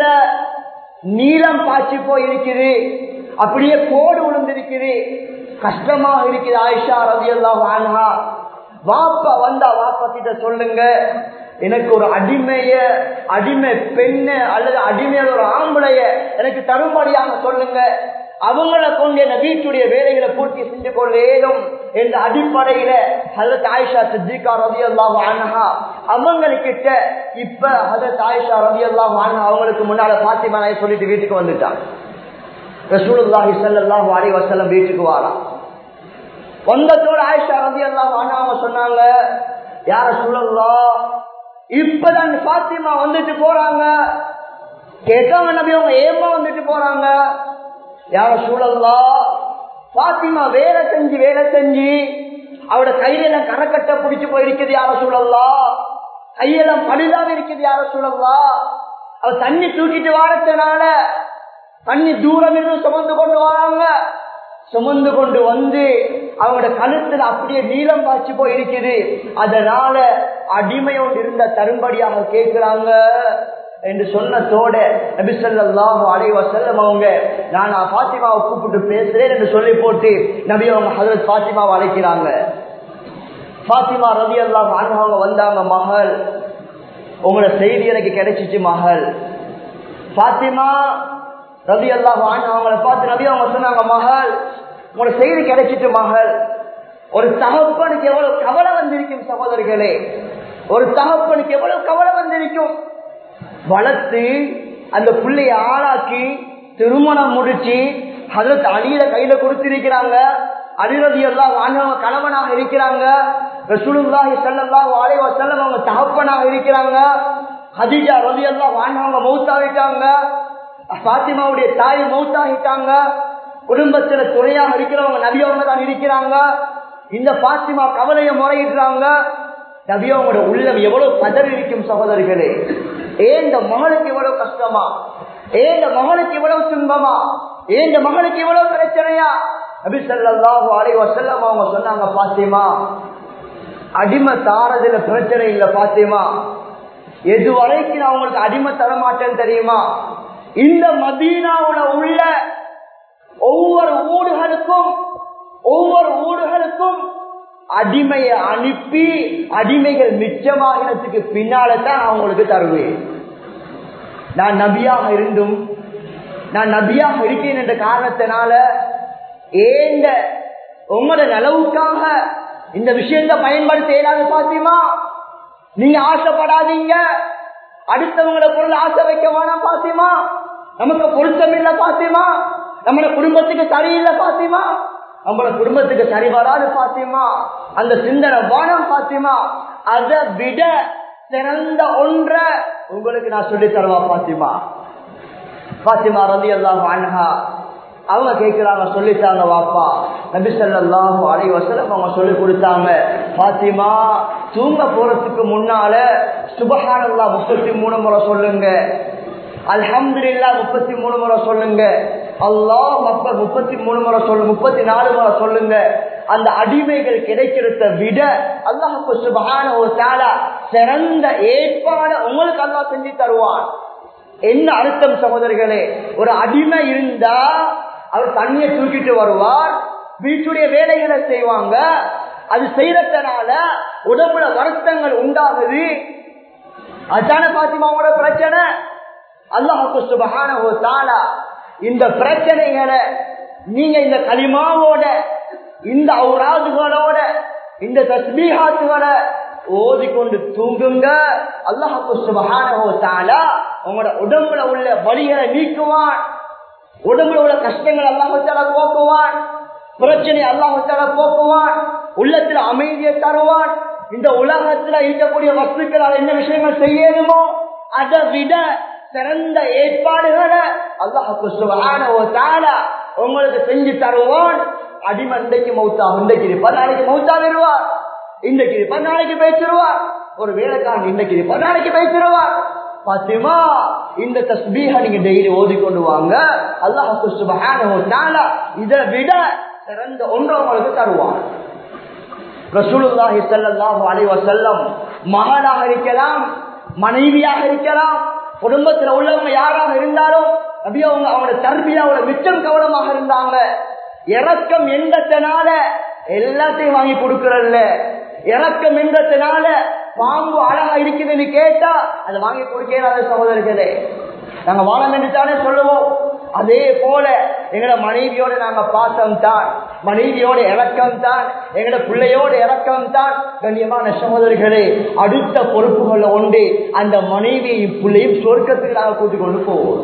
நீளம் பாய்ச்சி போய் இருக்குது அப்படியே கோடு விழுந்திருக்குது கஷ்டமாக இருக்குது ஆயிஷா ரவி எல்லாம் வாங்கா வாப்பா வந்தா வாப்பா கிட்ட சொல்லுங்க எனக்கு ஒரு அடிமைய அடிமை பெண்ணு அல்லது அடிமையான ஒரு ஆம்பளைய எனக்கு தரும்படியாக சொல்லுங்க அவங்கள கொண்டு என்ன வீட்டுடைய வேலைகளை பூர்த்தி செஞ்சு கொள்ளேனும் என்ற அடிப்படையில ஹதரத் ஆயிஷா சித்திகா ரவி அல்லாஹ் ஆனஹா அவங்களுக்கிட்ட இப்ப ஹதரத் ஆயிஷா ரவி அல்லாஹ் ஆனஹா அவங்களுக்கு முன்னால பாத்திமா நாயை சொல்லிட்டு வீட்டுக்கு வந்துட்டான் ரசூலுல்லாஹி ஸல்லல்லாஹு அலைஹி வஸல்லம் வீட்டுக்கு வாரான் வந்ததோட ஆயிஷா ரதி எல்லாம் வாங்காம சொன்னாங்க யார சொல்லலா இப்பதான் பாத்திமா வந்துட்டு போறாங்க கேட்டாங்க நபி அவங்க ஏமா வந்துட்டு போறாங்க யார சூழல்லா பாத்திமா வேலை செஞ்சு வேலை செஞ்சு அவட கையில எல்லாம் கரக்கட்ட பிடிச்சு போயிருக்குது யார சூழல்லா கையெல்லாம் பழுதாம இருக்குது யார சூழல்லா அவ தண்ணி தூக்கிட்டு வாரத்தினால தண்ணி தூரம் இருந்து சுமந்து கொண்டு வராங்க சுமந்து கொண்டு வந்து அவங்களோட கழுத்துல அப்படியே நீளம் பாய்ச்சி போய் இருக்குது அதனால அடிமையோடு இருந்த தரும்படியாக கேட்கிறாங்க என்று சொன்னதோட நபிசல்லாஹு அலைவ செல்லம் அவங்க நான் பாத்திமாவை கூப்பிட்டு பேசுறேன் என்று சொல்லி போட்டு நபி அவங்க ஹதரத் பாத்திமாவை அழைக்கிறாங்க பாத்திமா ரவி அல்லாஹ் அவங்க வந்தாங்க மகள் உங்களோட செய்தி எனக்கு கிடைச்சிச்சு மகள் பாத்திமா ரவி அல்லாஹ் அவங்கள பார்த்து நபி அவங்க சொன்னாங்க மகள் உங்களோட செய்தி கிடைச்சிட்டு மகள் ஒரு தகப்பனுக்கு எவ்வளவு கவலை வந்திருக்கும் சகோதரர்களே ஒரு தகப்பனுக்கு எவ்வளவு கவலை வந்திருக்கும் வளர்த்து அந்த பிள்ளைய ஆளாக்கி திருமணம் முடிச்சு ஹதரத் அலியில கையில கொடுத்திருக்கிறாங்க அலிரதி எல்லாம் வாழ்ந்தவங்க கணவனாக இருக்கிறாங்க ரசூலுல்லாஹி ஸல்லல்லாஹு அலைஹி வஸல்லம் அவங்க தகப்பனாக இருக்கிறாங்க ஹதீஜா ரதி எல்லாம் வாழ்ந்தவங்க மௌத்தாகிட்டாங்க பாத்திமாவுடைய தாய் மௌத்தாகிட்டாங்க குடும்பத்துல துணையாக இருக்கிறவங்க நபியவங்க தான் இருக்கிறாங்க இந்த பாத்திமா கவலைய முறையிடுறாங்க நபியவங்களோட உள்ளம் எவ்வளவு பதறி இருக்கும் சகோதரிகளே ஏன் இந்த மகளுக்கு இவ்வளவு கஷ்டமா ஏன் இந்த மகளுக்கு இவ்வளவு துன்பமா ஏன் இந்த மகளுக்கு இவ்வளவு பிரச்சனையா நபி ஸல்லல்லாஹு அலைஹி வஸல்லம் அவங்க சொன்னாங்க பாத்திமா அடிமை தாரதுல பிரச்சனை இல்ல பாத்திமா எது வரைக்கும் நான் உங்களுக்கு அடிமை தர மாட்டேன்னு தெரியுமா இந்த மதீனாவுல உள்ள ஒவ்வொரு ஊடுகளுக்கும் ஒவ்வொரு ஊடுகளுக்கும் அடிமையை அனுப்பி அடிமைகள் மிச்சமாகினத்துக்கு பின்னால தான் நான் உங்களுக்கு தருவேன் நான் நபியாக இருந்தும் நான் நபியாக இருக்கேன் என்ற காரணத்தினால ஏந்த உங்களோட நலவுக்காக இந்த விஷயத்தை பயன்படுத்த இயலாது பாத்திமா நீங்க ஆசைப்படாதீங்க அடுத்தவங்களோட பொருள் ஆசை வைக்க வேணாம் பாத்திமா நமக்கு பொருத்தம் இல்ல பாத்திமா நம்மளோட குடும்பத்துக்கு சரியில்லை பாத்திமா நம்மளோட குடும்பத்துக்கு சரி வராது பாத்திமா அந்த சிந்தனை வானம் பாத்திமா அதை விட சிறந்த ஒன்ற உங்களுக்கு நான் சொல்லி தருவா பாத்திமா பாத்திமா ரதி அல்லாஹ் அன்ஹா அவங்க கேட்கிறாங்க சொல்லிட்டாங்க வாப்பா நபி ஸல்லல்லாஹு அலைஹி வஸல்லம் அவங்க சொல்லி கொடுத்தாங்க பாத்திமா தூங்க போறதுக்கு முன்னால சுபஹானல்லாஹ் முப்பத்தி மூணு முறை சொல்லுங்க அல்ஹம்துலில்லா முப்பத்தி மூணு முறை சொல்லுங்க அல்லாஹ் மக்கள் முப்பத்தி மூணு முறை சொல்லு முப்பத்தி நாலு முறை சொல்லுங்க அந்த அடிமைகள் கிடைக்கிறத விட அல்லாஹுக்கு சுபஹான ஒரு தாலா சிறந்த ஏற்பாடு உங்களுக்கு அல்லாஹ் செஞ்சு தருவான் என்ன அர்த்தம் சகோதரர்களே ஒரு அடிமை இருந்தா அவர் தண்ணியை தூக்கிட்டு வருவார் வீட்டுடைய வேலைகளை செய்வாங்க அது செய்யறதுனால உடம்புல வருத்தங்கள் உண்டாகுது அதான பாத்திமாவோட பிரச்சனை அல்லாஹு சுபஹான தாலா இந்த பிரச்சனைகளை நீங்க இந்த களிமாவோட இந்த ஔராதுகளோட இந்த தஸ்பீஹாத்துகளை ஓதிக்கொண்டு தூங்குங்க அல்லாஹு சுபஹானஹு தஆலா உங்களோட உடம்புல உள்ள வலிகளை நீக்குவான் உடம்புல உள்ள கஷ்டங்கள் அல்லாஹு தஆலா போக்குவான் பிரச்சனை அல்லாஹு தஆலா போக்குவான் உள்ளத்துல அமைதியை தருவான் இந்த உலகத்துல இருக்கக்கூடிய வஸ்துக்களால் என்ன விஷயங்கள் செய்யணுமோ அதை விட சிறந்த ஏற்பாடுகளை அல்லாஹு சுபஹானஹு தஆலா உங்களுக்கு செஞ்சு தருவான் அடிமை இன்றைக்கு மௌத்தா இன்றைக்கு இருப்பார் நாளைக்கு மௌத்தா வருவார் இன்றைக்கு இருப்பார் நாளைக்கு பேசிடுவார் ஒரு வேலைக்காரன் இன்றைக்கு இருப்பார் நாளைக்கு பேசிடுவார் பாத்திமா இந்த தஸ்பீக நீங்க டெய்லி ஓதிக்கொண்டு வாங்க அல்லாஹு சுபஹானஹு தஆலா இதை விட சிறந்த ஒன்று உங்களுக்கு தருவான் ரசூலுல்லாஹி ஸல்லல்லாஹு அலைஹி வஸல்லம் மகனாக இருக்கலாம் மனைவியாக இருக்கலாம் குடும்பத்துல உள்ளவங்க யாராக இருந்தாலும் அப்படியே அவங்க அவங்களோட தர்பியாவோட மிச்சம் கவனமாக இருந்தாங்க இறக்கம் எங்கத்தினால எல்லாத்தையும் வாங்கி கொடுக்கறல்ல இறக்கம் எங்கத்தினால பாம்பு அழகா இருக்குதுன்னு கேட்டா அதை வாங்கி கொடுக்கிறாத சகோதரர்களே நாங்க வாழ வேண்டித்தானே சொல்லுவோம் அதே போல எங்களோட மனைவியோட நாங்க பாசம் தான் மனைவியோட இறக்கம் தான் எங்களோட பிள்ளையோட இறக்கம் தான் கண்ணியமான சகோதரிகளே அடுத்த பொறுப்புகள் ஒன்று அந்த மனைவியையும் பிள்ளையும் சொர்க்கத்துக்கு நாங்க கூட்டிக் கொண்டு போவோம்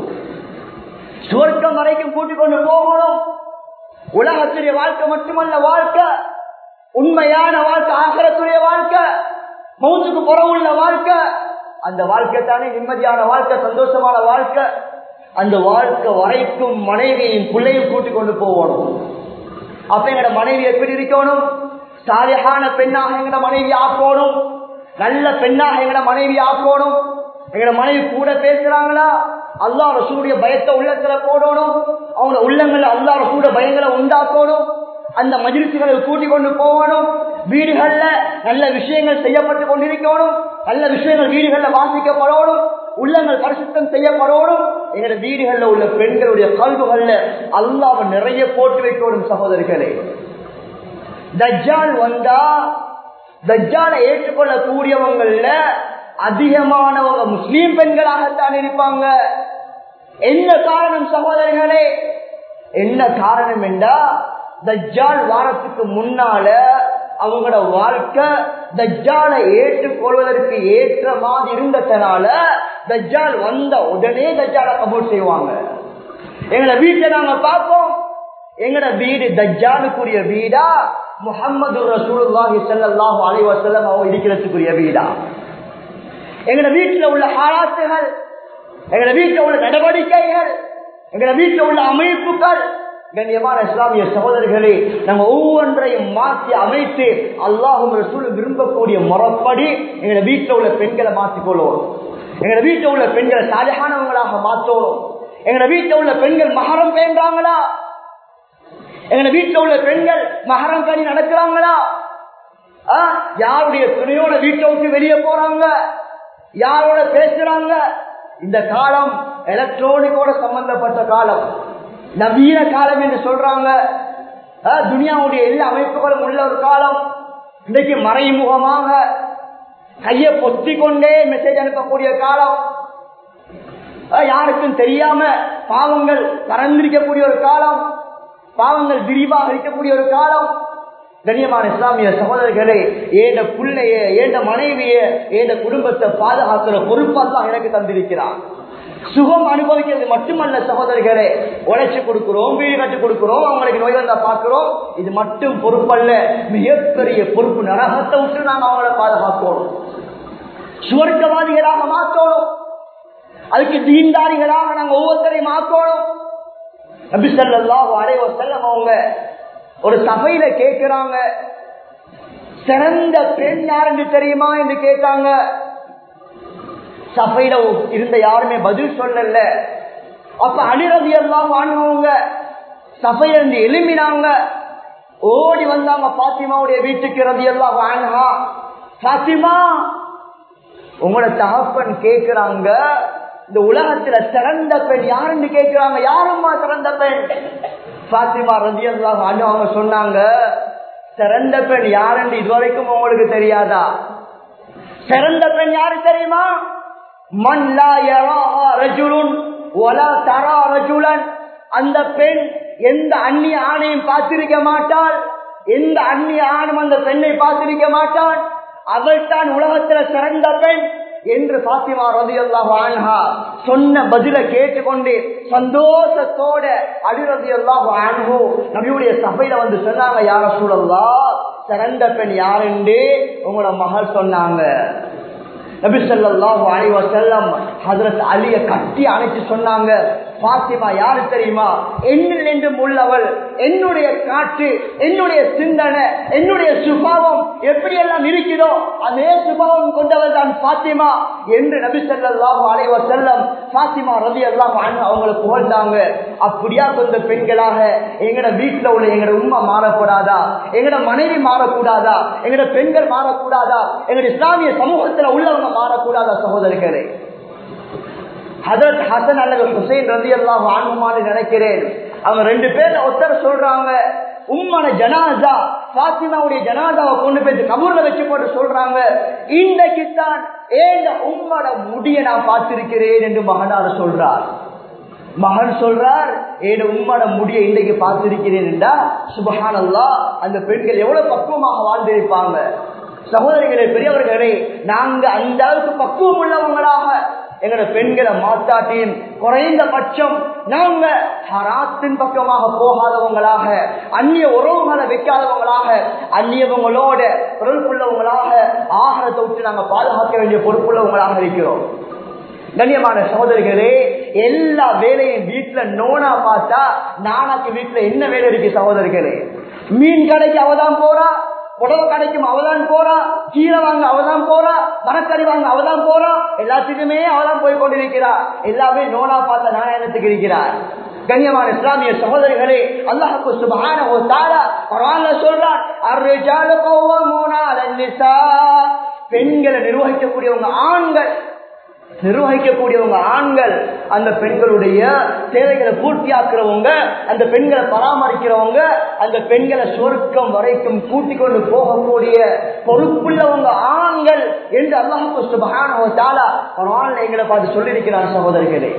சொர்க்கம் வரைக்கும் கூட்டிக் கொண்டு போகணும் உலகத்துடைய வாழ்க்கை மட்டுமல்ல வாழ்க்கை உண்மையான வாழ்க்கை ஆகரத்துடைய வாழ்க்கை மௌத்துக்கு புறவுள்ள வாழ்க்கை அந்த வாழ்க்கை தானே நிம்மதியான வாழ்க்கை சந்தோஷமான வாழ்க்கை அந்த வாழ்க்கை வரைக்கும் மனைவியின் பிள்ளையும் கூட்டிக் கொண்டு போகணும் அப்ப எங்கட மனைவி எப்படி இருக்கணும் சாலியான பெண்ணாக எங்கட மனைவி ஆக்கணும் நல்ல பெண்ணாக எங்கட மனைவி ஆக்கணும் எங்கட மனைவி கூட பேசுறாங்களா அல்லா ரசூடைய பயத்தை உள்ளத்துல போடணும் அவங்க உள்ளங்கள்ல அல்லா ரசூட பயங்களை உண்டாக்கணும் அந்த மஜிலிசுகளை கூட்டிக் கொண்டு போகணும் வீடுகள்ல நல்ல விஷயங்கள் செய்யப்பட்டு கொண்டிருக்கணும் நல்ல விஷயங்கள் வீடுகள்ல வாசிக்கப்படணும் உள்ளங்கள் பரிசுத்தம் செய்யப்படணும் எங்களோட வீடுகள்ல உள்ள பெண்களுடைய கல்வுகள்ல அல்லாவை நிறைய போட்டு வைக்கணும் சகோதரிகளே தஜ்ஜால் வந்தா தஜ்ஜாலை ஏற்றுக்கொள்ளக்கூடியவங்கள்ல அதிகமானவங்க முஸ்லீம் பெண்களாகத்தான் இருப்பாங்க என்ன காரணம் சகோதரிகளே என்ன காரணம் என்றா தஜ்ஜால் வாரத்துக்கு முன்னால அவங்களோட வாழ்க்கை தஜ்ஜாலை ஏற்றுக்கொள்வதற்கு ஏற்ற மாதிரி இருந்ததுனால தஜ்ஜால் வந்த உடனே தஜ்ஜாலை கபூல் செய்வாங்க எங்களை வீட்டை நாங்க பார்ப்போம் எங்கட வீடு தஜ்ஜாலுக்குரிய வீடா முகமது ரசூலுல்லாஹி ஸல்லல்லாஹு அலைஹி வஸல்லம் அவங்க இருக்கிறதுக்குரிய வீடா எங்கட வீட்டுல உள்ள ஹாலாத்துகள் எங்கட வீட்டுல உள்ள நடவடிக்கைகள் எங்கட வீட்டுல உள்ள அமைப்புகள் கண்ணியமான இஸ்லாமிய சகோதரர்களே நம்ம ஒவ்வொன்றையும் மாற்றி அமைத்து அல்லாஹும் ரசூல் விரும்பக்கூடிய முறைப்படி எங்களை வீட்டில் உள்ள பெண்களை மாற்றிக்கொள்வோம் எங்களை வீட்டில் உள்ள பெண்களை சாலையானவங்களாக மாற்றணும் எங்களை வீட்டில் உள்ள பெண்கள் மகரம் பேண்டாங்களா எங்களை வீட்டில் உள்ள பெண்கள் மகரம் கனி நடக்கிறாங்களா ஆ, யாருடைய துணையோட வீட்டை விட்டு வெளியே போறாங்க யாரோட பேசுறாங்க இந்த காலம் எலக்ட்ரானிக்கோட சம்பந்தப்பட்ட காலம் நவீன காலம் என்று சொல்றாங்க ஆ, துனியாவுடைய எல்லா அமைப்புகளும் உள்ள ஒரு காலம் இன்னைக்கு மறைமுகமாக கையை பொத்தி கொண்டே மெசேஜ் அனுப்பக்கூடிய காலம் ஆ, யாருக்கும் தெரியாம பாவங்கள் பறந்திருக்கக்கூடிய ஒரு காலம் பாவங்கள் விரிவாக இருக்கக்கூடிய ஒரு காலம் கண்ணியமான இஸ்லாமிய சகோதரர்களே ஏண்ட பிள்ளைய ஏண்ட மனைவிய ஏண்ட குடும்பத்தை பாதுகாக்கிற பொறுப்பெல்லாம் எனக்கு தந்திருக்கிறான் சுகம் அனுபவிக்கிறது மட்டுமல்ல சகோதரர்களே உழைச்சு கொடுக்கிறோம் வீடு கட்டி கொடுக்கிறோம் அவங்களுக்கு நோய் வந்தா பார்க்கிறோம் இது மட்டும் பொறுப்பல்ல மிகப்பெரிய பொறுப்பு நரகத்தை விட்டு நாங்க அவங்கள பாதுகாக்கணும் சுவர்க்கவாதிகளாக மாற்றணும் அதுக்கு தீன்தாரிகளாக நாங்க ஒவ்வொருத்தரையும் மாற்றணும் நபி ஸல்லல்லாஹு அலைஹி வஸல்லம் அவங்க ஒரு சபையில கேட்கிறாங்க சிறந்த பெண் யாருன்னு தெரியுமா என்று கேட்டாங்க சபையில இருந்த யாருமே பதில் சொல்லல அப்ப அலிரதி எல்லாம் வாழ்ந்தவங்க சபையில இருந்து எழுமினாங்க ஓடி வந்தாங்க பாத்திமாவுடைய வீட்டுக்கு ரதி எல்லாம் வாழ்ந்தா பாத்திமா உங்களோட தகப்பன் கேக்குறாங்க இந்த உலகத்துல சிறந்த பெண் யாருன்னு கேக்குறாங்க யாரும்மா சிறந்த பெண் பாத்திமா ரதி எல்லாம் அவங்க சொன்னாங்க சிறந்த பெண் யாருன்னு இதுவரைக்கும் உங்களுக்கு தெரியாதா சிறந்த பெண் யாரு தெரியுமா மன் லா யராஹா ரஜுலுன் வலா தரா ரஜுலன் அந்த பெண் எந்த அந்நிய ஆணையும் பார்த்திருக்க மாட்டாள் எந்த அந்நிய ஆணும் அந்த பெண்ணை பார்த்திருக்க மாட்டான் அவள் தான் உலகத்துல சிறந்த பெண் என்று பாத்திமா ரதியல்லாஹு அன்ஹா சொன்ன பதில கேட்டுக்கொண்டு சந்தோஷத்தோட அடிரதியல்லாஹு அன்ஹு நபியுடைய சபையில வந்து சொன்னாங்க யார சூழல்லா சிறந்த பெண் யாருண்டு உங்களோட மகள் சொன்னாங்க நபி ஸல்லல்லாஹு அலைஹி வஸல்லம் ஹஜ்ரத் அலிய கட்டி அணைச்சு சொன்னாங்க பாத்திமா யாரு தெரியுமா என்னில் என்றும் உள்ளவள் என்னுடைய காற்று என்னுடைய சிந்தனை என்னுடைய சுபாவம் எப்படி எல்லாம் இருக்கிறதோ அதே சுபாவம் கொண்டவள் தான் பாத்திமா என்று நபி ஸல்லல்லாஹு அலைஹி வஸல்லம் பாத்திமா ரலியல்லாஹு அன்ஹா அவங்களை புகழ்ந்தாங்க அப்படியா கொண்ட பெண்களாக எங்கட வீட்டுல உள்ள எங்கட உம்மா மாறக்கூடாதா எங்கட மனைவி மாறக்கூடாதா எங்கட பெண்கள் மாறக்கூடாதா எங்கட இஸ்லாமிய சமூகத்துல உள்ளவங்க மாறக்கூடாதா சகோதரர்களே ஹதரத் ஹசன் அல்லது ஹுசைன் ரதி அல்லாஹ் ஆன்மான்னு நினைக்கிறேன் அவங்க ரெண்டு பேர்ல ஒருத்தர் சொல்றாங்க உம்மன ஜனாதா பாத்திமாவுடைய ஜனாதாவை கொண்டு போய் கபூர்ல வச்சு போட்டு சொல்றாங்க இன்றைக்குத்தான் ஏந்த உம்மட முடிய நான் பார்த்திருக்கிறேன் என்று மகனார் சொல்றார் மகன் சொல்றார் ஏன் உம்மட முடிய இன்றைக்கு பார்த்திருக்கிறேன் என்றா சுபஹான் அல்லா அந்த பெண்கள் எவ்வளவு பக்குவமாக வாழ்ந்திருப்பாங்க சகோதரிகளே பெரியவர்களே நாங்க அந்த அளவுக்கு பக்குவம் உள்ளவங்களாக எங்களோட பெண்களை மாத்தாட்டியும் குறைந்த பட்சம் நாங்க ஹராத்தின் பக்கமாக போகாதவங்களாக அந்நிய உறவுகளை வைக்காதவங்களாக அந்நியவங்களோட பொருள்புள்ளவங்களாக ஆகாரத்தை விட்டு நாங்க பாதுகாக்க வேண்டிய பொறுப்புள்ளவங்களாக இருக்கிறோம் கண்ணியமான சகோதரிகளே எல்லா வேலையும் வீட்டுல நோனா பார்த்தா நானாக்கு வீட்டுல என்ன வேலை இருக்கு சகோதரிகளே மீன் கடைக்கு அவதான் போறா புடவை கடைக்கும் அவதான் போறா கீரை வாங்க அவதான் போறா மரக்கறி வாங்க அவதான் போறா எல்லாத்துக்குமே அவதான் போய் கொண்டிருக்கிறா எல்லாமே நோனா பார்த்த நாராயணத்துக்கு இருக்கிறார் கண்ணியமான இஸ்லாமிய சகோதரிகளே அல்லாஹுக்கு சுபஹான ஒரு தாரா பரவாயில்ல சொல்றார் அர்ரிஜாலு கௌவமூன அலன் நிசா பெண்களை நிர்வகிக்கக்கூடியவங்க ஆண்கள் நிர்வகிக்கக்கூடியவங்க ஆண்கள் அந்த பெண்களுடைய தேவைகளை பூர்த்தியாக்குறவங்க அந்த பெண்களை பராமரிக்கிறவங்க அந்த பெண்களை சொர்க்கம் வரைக்கும் கூட்டிக் கொண்டு போகக்கூடிய பொறுப்புள்ளவங்க ஆண்கள் என்று அல்லாஹு சுபகான எங்களை பார்த்து சொல்லியிருக்கிறார் சகோதரிகளே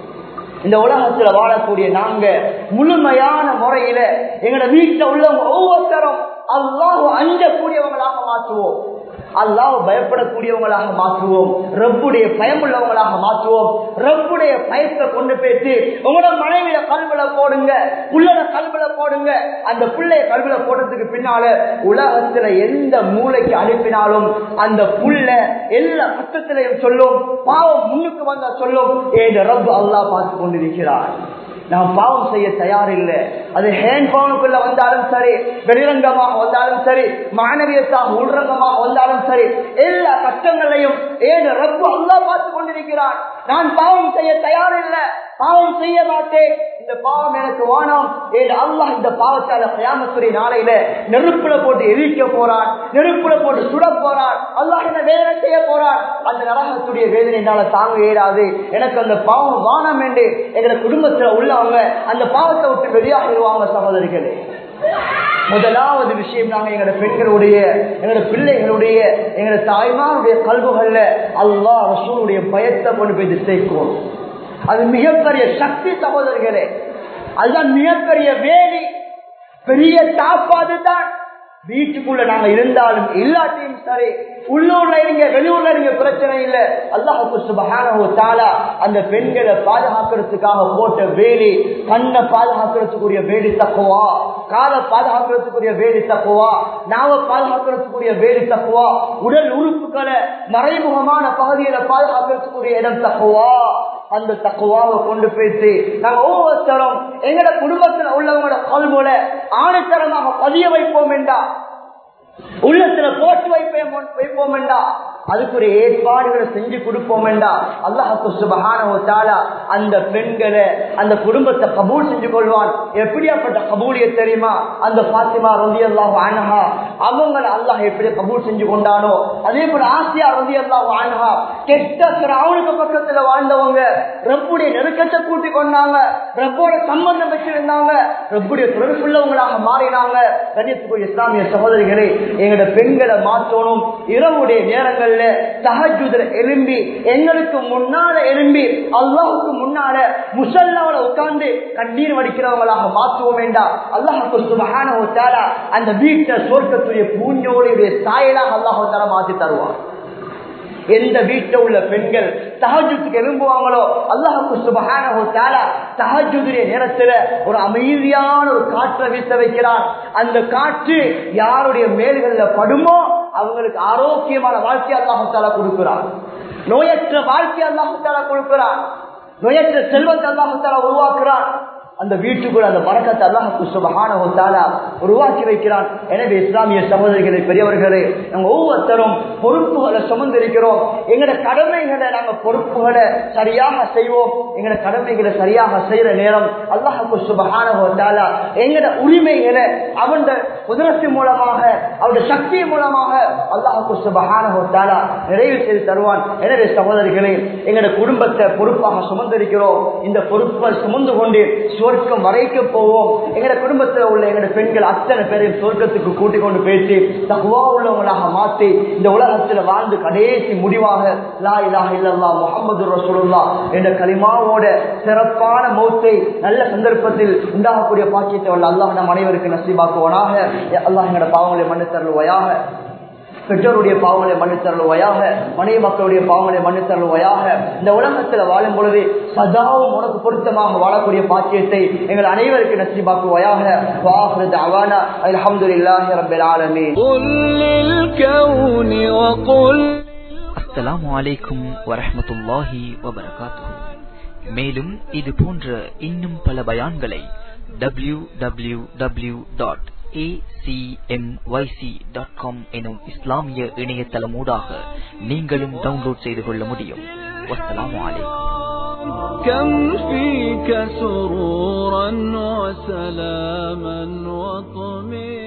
இந்த உலகத்துல வாழக்கூடிய நாங்க முழுமையான முறையில எங்களோட வீட்டுல உள்ளவங்க ஒவ்வொருத்தரும் அல்லாஹ் அஞ்சக்கூடியவங்களாக மாற்றுவோம் அல்லாஹ் பயப்படக்கூடியவங்களாக மாற்றுவோம் ரப்புடைய பயமுள்ளவங்களாக மாற்றுவோம் ரப்புடைய பயத்தை கொண்டு போயிட்டு உங்களோட மனைவியில கல்வில போடுங்க புள்ளட கல்வில போடுங்க அந்த பிள்ளைய கல்வில போடுறதுக்கு பின்னால உலகத்துல எந்த மூளைக்கு அனுப்பினாலும் அந்த புள்ள எல்லா கட்டத்திலையும் சொல்லும் பாவம் முன்னுக்கு வந்தா சொல்லும் ஏன் ரப்பு அல்லாஹ் பார்த்து கொண்டிருக்கிறார் நாம் பாவம் செய்ய தயாரில்லை அது ஹேண்ட் பவுனுக்குள்ள வந்தாலும் சரி வெளிரங்கமாக வந்தாலும் சரி மாணவியத்தாக உள்ரங்கமாக வந்தாலும் சரி எல்லா கஷ்டங்களையும் ஏன் ரப்பு அல்லா பார்த்து கொண்டிருக்கிறான் நான் பாவம் செய்ய தயாரில்லை பாவம் செய்ய மாட்டேன் இந்த பாவம் எனக்கு வேணாம் ஏன் அல்லாஹ் இந்த பாவத்தால கயாமத்துறை நாளையில நெருப்புல போட்டு எரிக்க போறான் நெருப்புல போட்டு சுட போறான் அல்லாஹ் என்ன வேதனை செய்ய போறான் அந்த நரகத்துடைய வேதனை என்னால தாங்க இயலாது எனக்கு அந்த பாவம் வானம் என்று எங்க குடும்பத்துல உள்ளவங்க அந்த பாவத்தை விட்டு வெளியாகிடுவாங்க சகோதரிகளே முதலாவது விஷயம் நாங்க எங்களோட பெண்களுடைய எங்களோட பிள்ளைகளுடைய எங்களோட தாய்மாருடைய கல்வுகள்ல அல்லாஹ் ரசூலுடைய பயத்தை கொண்டு போய் சேர்க்கும் அது மிகப்பெரிய சக்தி சகோதரர்களே அதுதான் மிகப்பெரிய வேலி பெரிய தாப்பாது தான் வீட்டுக்குள்ள நாங்க இருந்தாலும் இல்லாட்டியும் சரி உள்ளூர்ல இருங்க வெளியூர்ல இருங்க பிரச்சனை இல்ல அல்லாஹு சுபஹானஹு தஆலா அந்த பெண்களை பாதுகாக்கிறதுக்காக போட்ட வேலி கண்ணை பாதுகாக்கிறதுக்குரிய வேலி தக்குவா காலை பாதுகாக்கிறதுக்குரிய வேலி தக்குவா நாவ பாதுகாக்கிறதுக்குரிய வேலி தக்குவா உடல் உறுப்புகளை மறைமுகமான பகுதியில பாதுகாக்கிறதுக்குரிய இடம் தக்குவா அந்த தக்குவாவை கொண்டு போயிட்டு நாங்க ஒவ்வொருத்தரும் எங்கட குடும்பத்துல உள்ளவங்களோட கல்வோட ஆணைத்தரமாக பதிய வைப்போம் என்றா உள்ளத்துல போட்டு வைப்போம் வைப்போம் என்றா அதுக்குரிய ஏற்பாடுகளை செஞ்சு கொடுப்போம் என்றா அல்லாஹு சுபஹான அந்த பெண்களை அந்த குடும்பத்தை கபூல் செஞ்சு கொள்வான் எப்படியாப்பட்ட கபூலிய தெரியுமா அந்த பாத்திமா ரந்தி அல்லாஹ் ஆனஹா அவங்களை அல்லாஹ் எப்படி கபூல் செஞ்சு கொண்டானோ அதே போல ஆசியா ரந்தி அல்லாஹ் ஆனஹா கெட்ட அவனுக்கு பக்கத்துல வாழ்ந்தவங்க ரப்புடைய நெருக்கத்தை கூட்டி கொண்டாங்க ரப்போட சம்பந்தம் வச்சிருந்தாங்க ரப்புடைய தொடர்புள்ளவங்களாக மாறினாங்க கண்ணியத்துக்குரிய இஸ்லாமிய சகோதரிகளே எங்களோட பெண்களை மாற்றணும் இரவுடைய நேரங்கள்ல தஹஜுதர் எழும்பி எங்களுக்கு முன்னால எழும்பி அல்லாஹுக்கு முன்னால முசல்லாவில உட்கார்ந்து கண்ணீர் வடிக்கிறவங்களாக மாற்றுவோம் வேண்டாம் அல்லாஹுக்கு சுபகான அந்த வீட்டை சொர்க்கத்துடைய பூஞ்சோடைய சாயலாக அல்லாஹு தர மாற்றி தருவான் எந்த வீட்டில் உள்ள பெண்கள் தஹஜுக்கு எழும்புவாங்களோ அல்லாஹுக்கு சுபகான தஹஜுடைய நேரத்துல ஒரு அமைதியான ஒரு காற்றை வீச வைக்கிறான் அந்த காற்று யாருடைய மேல்கள்ல படுமோ அவங்களுக்கு ஆரோக்கியமான வாழ்க்கை அல்லாஹால கொடுக்கிறான் நோயற்ற வாழ்க்கை அல்லாஹால கொடுக்கிறான் நோயற்ற செல்வத்தை அல்லாஹால உருவாக்குறான் அந்த வீட்டுக்குள் அந்த பறக்கத்தை அல்லாஹு சுபகான உருவாக்கி வைக்கிறான் எனவே இஸ்லாமிய சகோதரிகளை பெரியவர்களே நாங்க ஒவ்வொருத்தரும் பொறுப்புகளை சுமந்திருக்கிறோம் எங்களோட கடமைகளை நாங்க பொறுப்புகளை சரியாக செய்வோம் எங்களோட கடமைகளை சரியாக செய்யற நேரம் அல்லாஹு சுபகான எங்களோட உரிமைகளை அவன் குதிரத்து மூலமாக அவருடைய சக்தி மூலமாக அல்லாஹு சுபகான நிறைவு செய்து தருவான் எனவே சகோதரிகளே எங்களோட குடும்பத்தை பொறுப்பாக சுமந்திருக்கிறோம் இந்த பொறுப்பை சுமந்து கொண்டு சொர்க்கம் வரைக்கும் போவோம் எங்கட குடும்பத்துல உள்ள எங்கட பெண்கள் அத்தனை பேரையும் சொர்க்கத்துக்கு கூட்டிக் கொண்டு பேசி தகுவா உள்ளவங்களாக மாற்றி இந்த உலகத்துல வாழ்ந்து கடைசி முடிவாக லா இலாஹ இல்லல்லா முகமது ரசூலுல்லா என்ற களிமாவோட சிறப்பான மௌத்தை நல்ல சந்தர்ப்பத்தில் உண்டாகக்கூடிய பாக்கியத்தை உள்ள அல்லாஹ் நம் அனைவருக்கு நசீபாக்குவனாக அல்லாஹ் எங்கட பாவங்களை மன்னித்தருள்வாயாக பெற்றோருடைய பாவங்களை மன்னித்தருள்வாயாக மனைவி மக்களுடைய பாவங்களை மன்னித்தருள்வாயாக இந்த உலகத்துல வாழும் பொழுது சதாவும் உனக்கு பொருத்தமாக வாழக்கூடிய பாக்கியத்தை எங்கள் அனைவருக்கு நசிபாக்குவாயாக வாஹ்ரத் அவானா அல்ஹம்துலில்லாஹி ரப்பில் ஆலமீன் قل للكون وقل அஸ்ஸலாமு அலைக்கும் வரஹ்மத்துல்லாஹி வபரகாத்துஹு மேலும் இது போன்ற இன்னும் பல பயான்களை W W W dot acmyc.com எனும் இஸ்லாமிய இணையதளமூடாக நீங்களும் டவுன்லோட் செய்து கொள்ள முடியும் வஸ்ஸலாமு அலைக்கும் كم فيك سرورا وسلاما وطمئنا